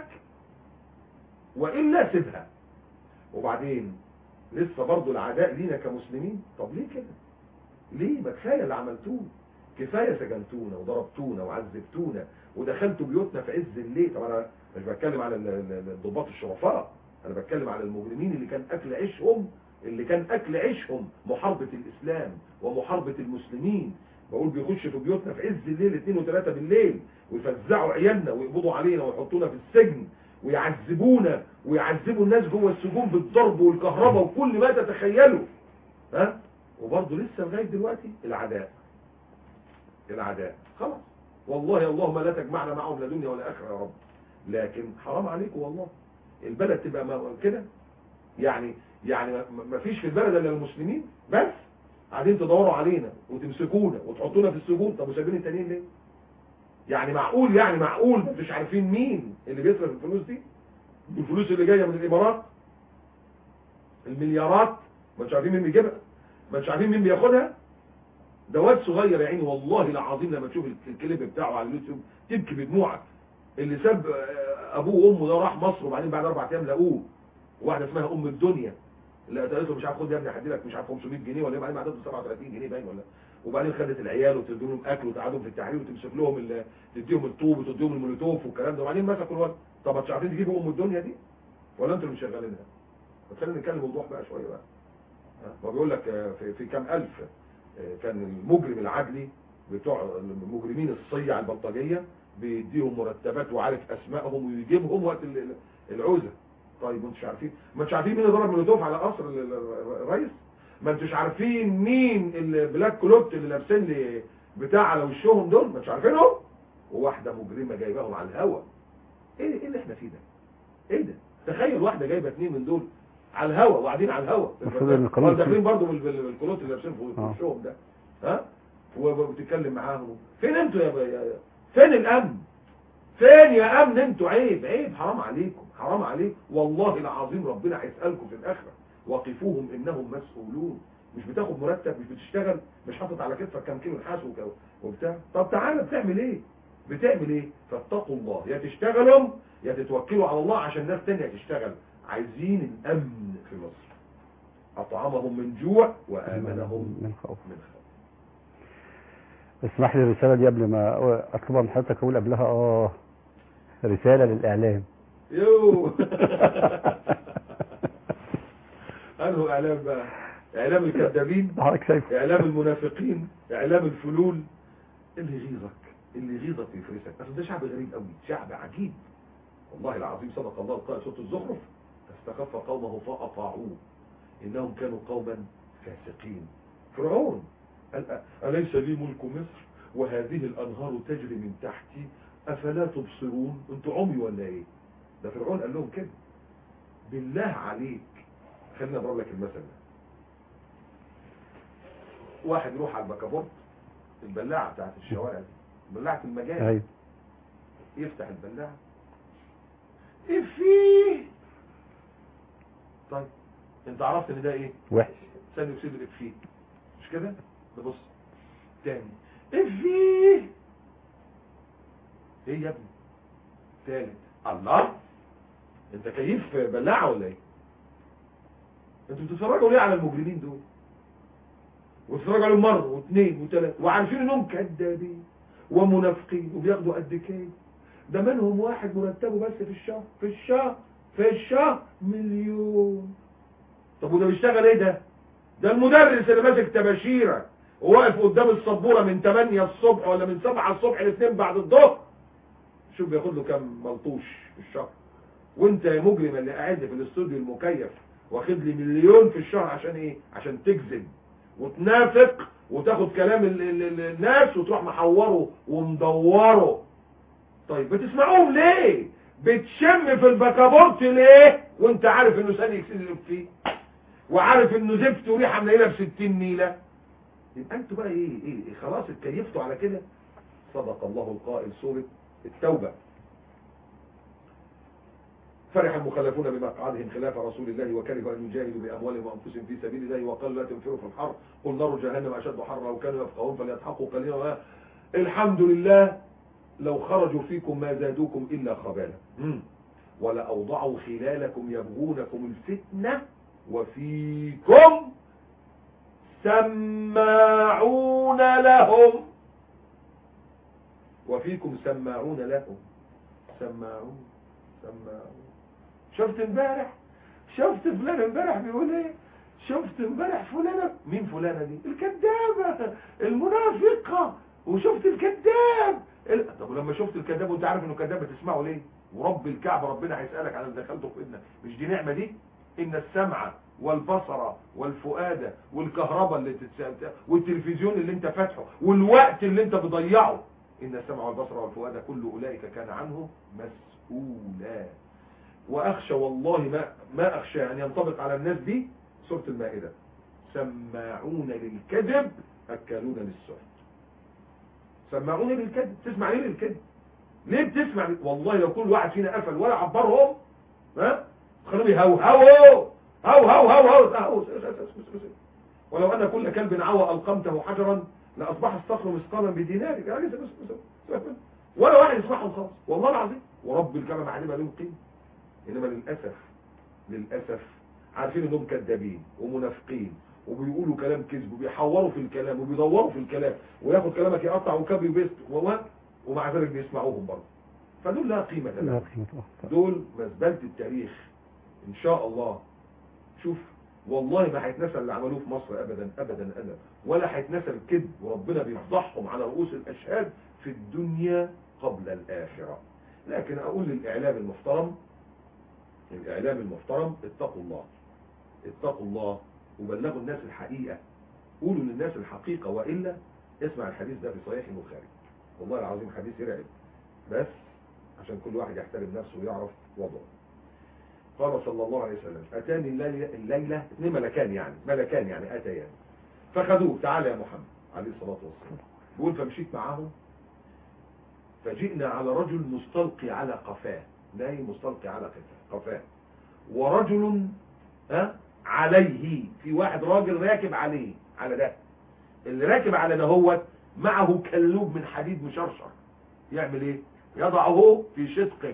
والا سيبها وبعدين لسه برضو العداء لينا كمسلمين طب ليه كده ليه ما كفايه اللي عملتوه كفايه سجنتونا وضربتونا وعذبتونا ودخلتوا بيوتنا في عز الليل طب انا مش بتكلم على ال- ال- الضباط الشرفاء انا بتكلم على المجرمين اللي كان اكل عيشهم اللي كان اكل عيشهم محاربه الاسلام ومحاربه المسلمين بقول بيخش في بيوتنا في عز الليل اثنين وثلاثة بالليل ويفزعوا عيالنا ويقبضوا علينا ويحطونا في السجن ويعذبونا ويعذبوا الناس جوه السجون بالضرب والكهرباء وكل ما تتخيلوا ها وبرضه لسه لغايه دلوقتي العداء العداء خلاص والله اللهم لا تجمعنا معهم لا دنيا ولا اخره يا رب لكن حرام عليكم والله البلد تبقى ما- كده يعني يعني ما- ما فيش في البلد الا المسلمين بس قاعدين تدوروا علينا وتمسكونا وتحطونا في السجون طب وسايبين التانيين ليه يعني معقول يعني معقول مش عارفين مين اللي بيصرف الفلوس دي الفلوس اللي جايه من الامارات المليارات ما مش عارفين مين بيجيبها ما انتش عارفين مين بياخدها ده واد صغير يا عيني والله العظيم لما تشوف الكليب بتاعه على اليوتيوب تبكي بدموعك اللي ساب آه، ابوه وامه ده راح مصر وبعدين بعد اربع ايام لقوه واحده اسمها ام الدنيا اللي قالت له مش عارف خد يا ابني هدي لك مش عارف 500 جنيه ولا إيه، بعدين بعد 37 جنيه باين ولا وبعدين خدت العيال وتدي لهم اكل وتقعدهم في التحرير وتمسك لهم ال- تديهم الطوب وتديهم المولوتوف والكلام ده وبعدين مسكوا الواد طب مش عارفين تجيبوا ام الدنيا دي ولا انتوا اللي مشغلينها بس خلينا نتكلم بوضوح بقى شويه بقى ها، هو بيقول لك آه، في, في كام الف آه، كان المجرم العدلي بتوع المجرمين الصيع البلطجيه بيديهم مرتبات وعارف اسمائهم ويجيبهم وقت ال- ال- العوزه طيب ما انتوش عارفين ما انتوش عارفين مين اللي ضرب مولوتوف على قصر ال- ال- الرئيس ما انتوش عارفين مين البلاك كلوت اللي لابسين لي بتاع على وشهم دول ما انتوش عارفينهم وواحده مجرمه جايباهم على الهوا ايه ايه اللي احنا فيه ده ايه ده تخيل واحده جايبه اثنين من دول على الهوا وقاعدين على الهوا المفروض إن القانون ولا داخلين برضه بال- بال- بالكلوت اللي لابسين في آه. وشهم ده ها وبتتكلم معاهم فين انتوا يا, يا فين الامن فين يا امن انتوا عيب عيب حرام عليكم حرام عليكم والله العظيم ربنا هيسالكم في الاخره وقفوهم انهم مسؤولون مش بتاخد مرتب مش بتشتغل مش حاطط على كتفك كام كيلو نحاس وك- وبتاع طب تعالى بتعمل ايه بتعمل ايه فاتقوا الله يا تشتغلوا يا تتوكلوا على الله عشان ناس تانية تشتغل عايزين الامن في مصر اطعمهم من جوع وامنهم من خوف من خوف اسمح لي الرسالة دي قبل ما اطلبها من حضرتك اقول قبلها اه رسالة للاعلام يو انه اعلام بقى اعلام الكذابين حضرتك شايفه اعلام المنافقين اعلام الفلول اللي يغيظك اللي يغيظك ويفرسك اصل ده شعب غريب قوي شعب عجيب والله العظيم صدق الله القائل سوره الزخرف فاستخف قومه فاطاعوه انهم كانوا قوما فاسقين فرعون قال أ- اليس لي ملك مصر وهذه الانهار تجري من تحتي افلا تبصرون انتوا عمي ولا ايه ده فرعون قال لهم كده بالله عليك خلينا اضرب لك المثل ده واحد يروح على البكابورت البلاعه بتاعت الشوارع دي بلاعه المجال ايوه يفتح البلاعه افيه طيب انت عرفت ان ده ايه وحش ثاني اكسيد الافيه مش كده ده بص تاني افيه ايه يا ابني تالت الله انت كيف بلاعه ولا ايه انتوا بتتفرجوا ليه على المجرمين دول وتتفرجوا عليهم مره واثنين وثلاثه وعارفين انهم كذابين ومنافقين وبياخدوا قد كده ده منهم واحد مرتبه بس في الشهر في الشهر في الشهر مليون طب وده بيشتغل ايه ده ده المدرس اللي ماسك تباشيره وواقف قدام السبوره من 8 الصبح ولا من 7 الصبح ل 2 بعد الظهر شوف بياخد له كام ملطوش في الشهر وانت يا مجرم اللي قاعد في الاستوديو المكيف واخد لي مليون في الشهر عشان ايه عشان تكذب وتنافق وتاخد كلام ال ال ال الناس وتروح محوره ومدوره طيب بتسمعوهم ليه بتشم في البكابورت ليه وانت عارف انه ثاني اكسيد الافيه وعارف انه زفت وريحه منيله ب 60 نيله يبقى انتوا بقى ايه ايه إيه، خلاص اتكيفتوا على كده صدق الله القائل سوره التوبه فرح المخلفون بمقعدهم خلاف رسول الله وكرهوا ان يجاهدوا باموالهم وانفسهم في سبيل الله وقالوا لا تنفروا في الحر قل نار جهنم اشد حرا وكانوا يفقهون فليضحكوا قليلا الحمد لله لو خرجوا فيكم ما زادوكم الا خبالا مم. ولأوضعوا خلالكم يبغونكم الفتنة وفيكم سماعون لهم وفيكم سماعون لهم سماعون سماعون شفت امبارح شفت فلان امبارح بيقول ايه شفت امبارح فلانة مين فلانة دي الكذابة المنافقة وشفت الكذاب ال... طب ولما شفت الكذاب وانت عارف انه كذاب بتسمعه ليه ورب الكعبة ربنا هيسألك على اللي دخلته في ودنك مش دي نعمة دي ان السمع والبصر والفؤاد والكهرباء اللي تتسأل والتلفزيون اللي انت فاتحه والوقت اللي انت بضيعه ان السمع والبصر والفؤاد كل اولئك كان عنه مسؤولا واخشى والله ما ما اخشى ان ينطبق على الناس دي سورة المائدة سماعون للكذب اكلون للسحت سماعون للكذب تسمع ليه للكذب ليه بتسمع والله لو كل واحد فينا قفل ولا عبرهم ها خلوهم يهوهوا هو هو هو هو هو ولو ان كل كلب عوى القمته حجرا لاصبح الصخر مثقالا بدينار يعني بس بس بس ولا واحد يسمعهم خالص والله العظيم ورب الكعبه ما عليها لهم قيمه انما للاسف للاسف عارفين انهم كذابين ومنافقين وبيقولوا كلام كذب وبيحوروا في الكلام وبيدوروا في الكلام وياخد كلامك يقطع وكبي وبيست والله ومع ذلك بيسمعوهم برضه فدول لا قيمه لا لهم قيمة له. دول مزبله التاريخ ان شاء الله شوف والله ما هيتنسى اللي عملوه في مصر ابدا ابدا ابدا ولا هيتنسى الكذب وربنا بيفضحهم على رؤوس الاشهاد في الدنيا قبل الاخره لكن اقول للاعلام المحترم الاعلام المحترم اتقوا الله اتقوا الله وبلغوا الناس الحقيقه قولوا للناس الحقيقه والا اسمع الحديث ده في صحيح البخاري والله العظيم حديث يرعب بس عشان كل واحد يحترم نفسه ويعرف وضعه قال صلى الله عليه وسلم أتاني الليلة, الليلة اثنين ملكان يعني ملكان يعني أتيان فخذوه تعالى يا محمد عليه الصلاة والسلام بيقول فمشيت معاهم فجئنا على رجل مستلقي على قفاه نايم مستلقي على قفاه قفاه ورجل ها عليه في واحد راجل راكب عليه على ده اللي راكب على ده هو معه كلوب من حديد مشرشر يعمل ايه يضعه في شدقه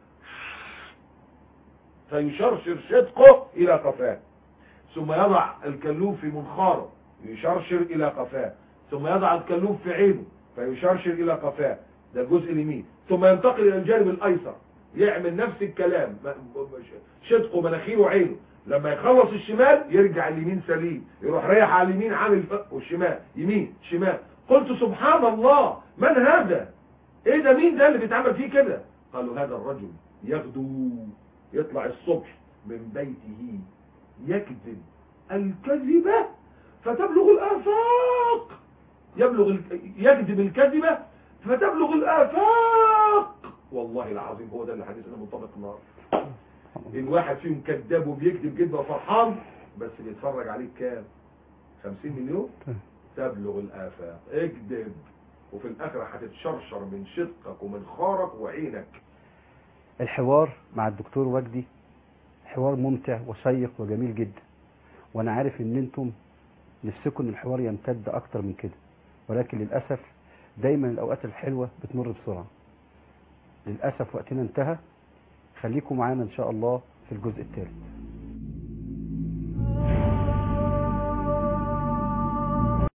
فيشرشر شدقه الى قفاه ثم يضع الكلوب في منخاره يشرشر الى قفاه ثم يضع الكلوب في عينه فيشرشر الى قفاه ده الجزء اليمين ثم ينتقل الى الجانب الايسر يعمل نفس الكلام شدقه مناخيره عينه لما يخلص الشمال يرجع اليمين سليم يروح رايح على اليمين عامل والشمال يمين شمال قلت سبحان الله من هذا ايه ده مين ده اللي بيتعمل فيه كده قالوا هذا الرجل يغدو يطلع الصبح من بيته يكذب الكذبة فتبلغ الآفاق يبلغ ال... يكذب الكذبة فتبلغ الآفاق والله العظيم هو ده اللي حديثنا منطبق النهارده الواحد فيهم كذاب وبيكذب كذبة وفرحان بس بيتفرج عليك كام 50 مليون تبلغ الآفاق اكذب وفي الآخرة هتتشرشر من شدقك ومن خارك وعينك الحوار مع الدكتور وجدي حوار ممتع وشيق وجميل جدا وانا عارف ان انتم نفسكم ان الحوار يمتد اكتر من كده ولكن للاسف دايما الاوقات الحلوه بتمر بسرعه للاسف وقتنا انتهى خليكم معانا ان شاء الله في الجزء الثالث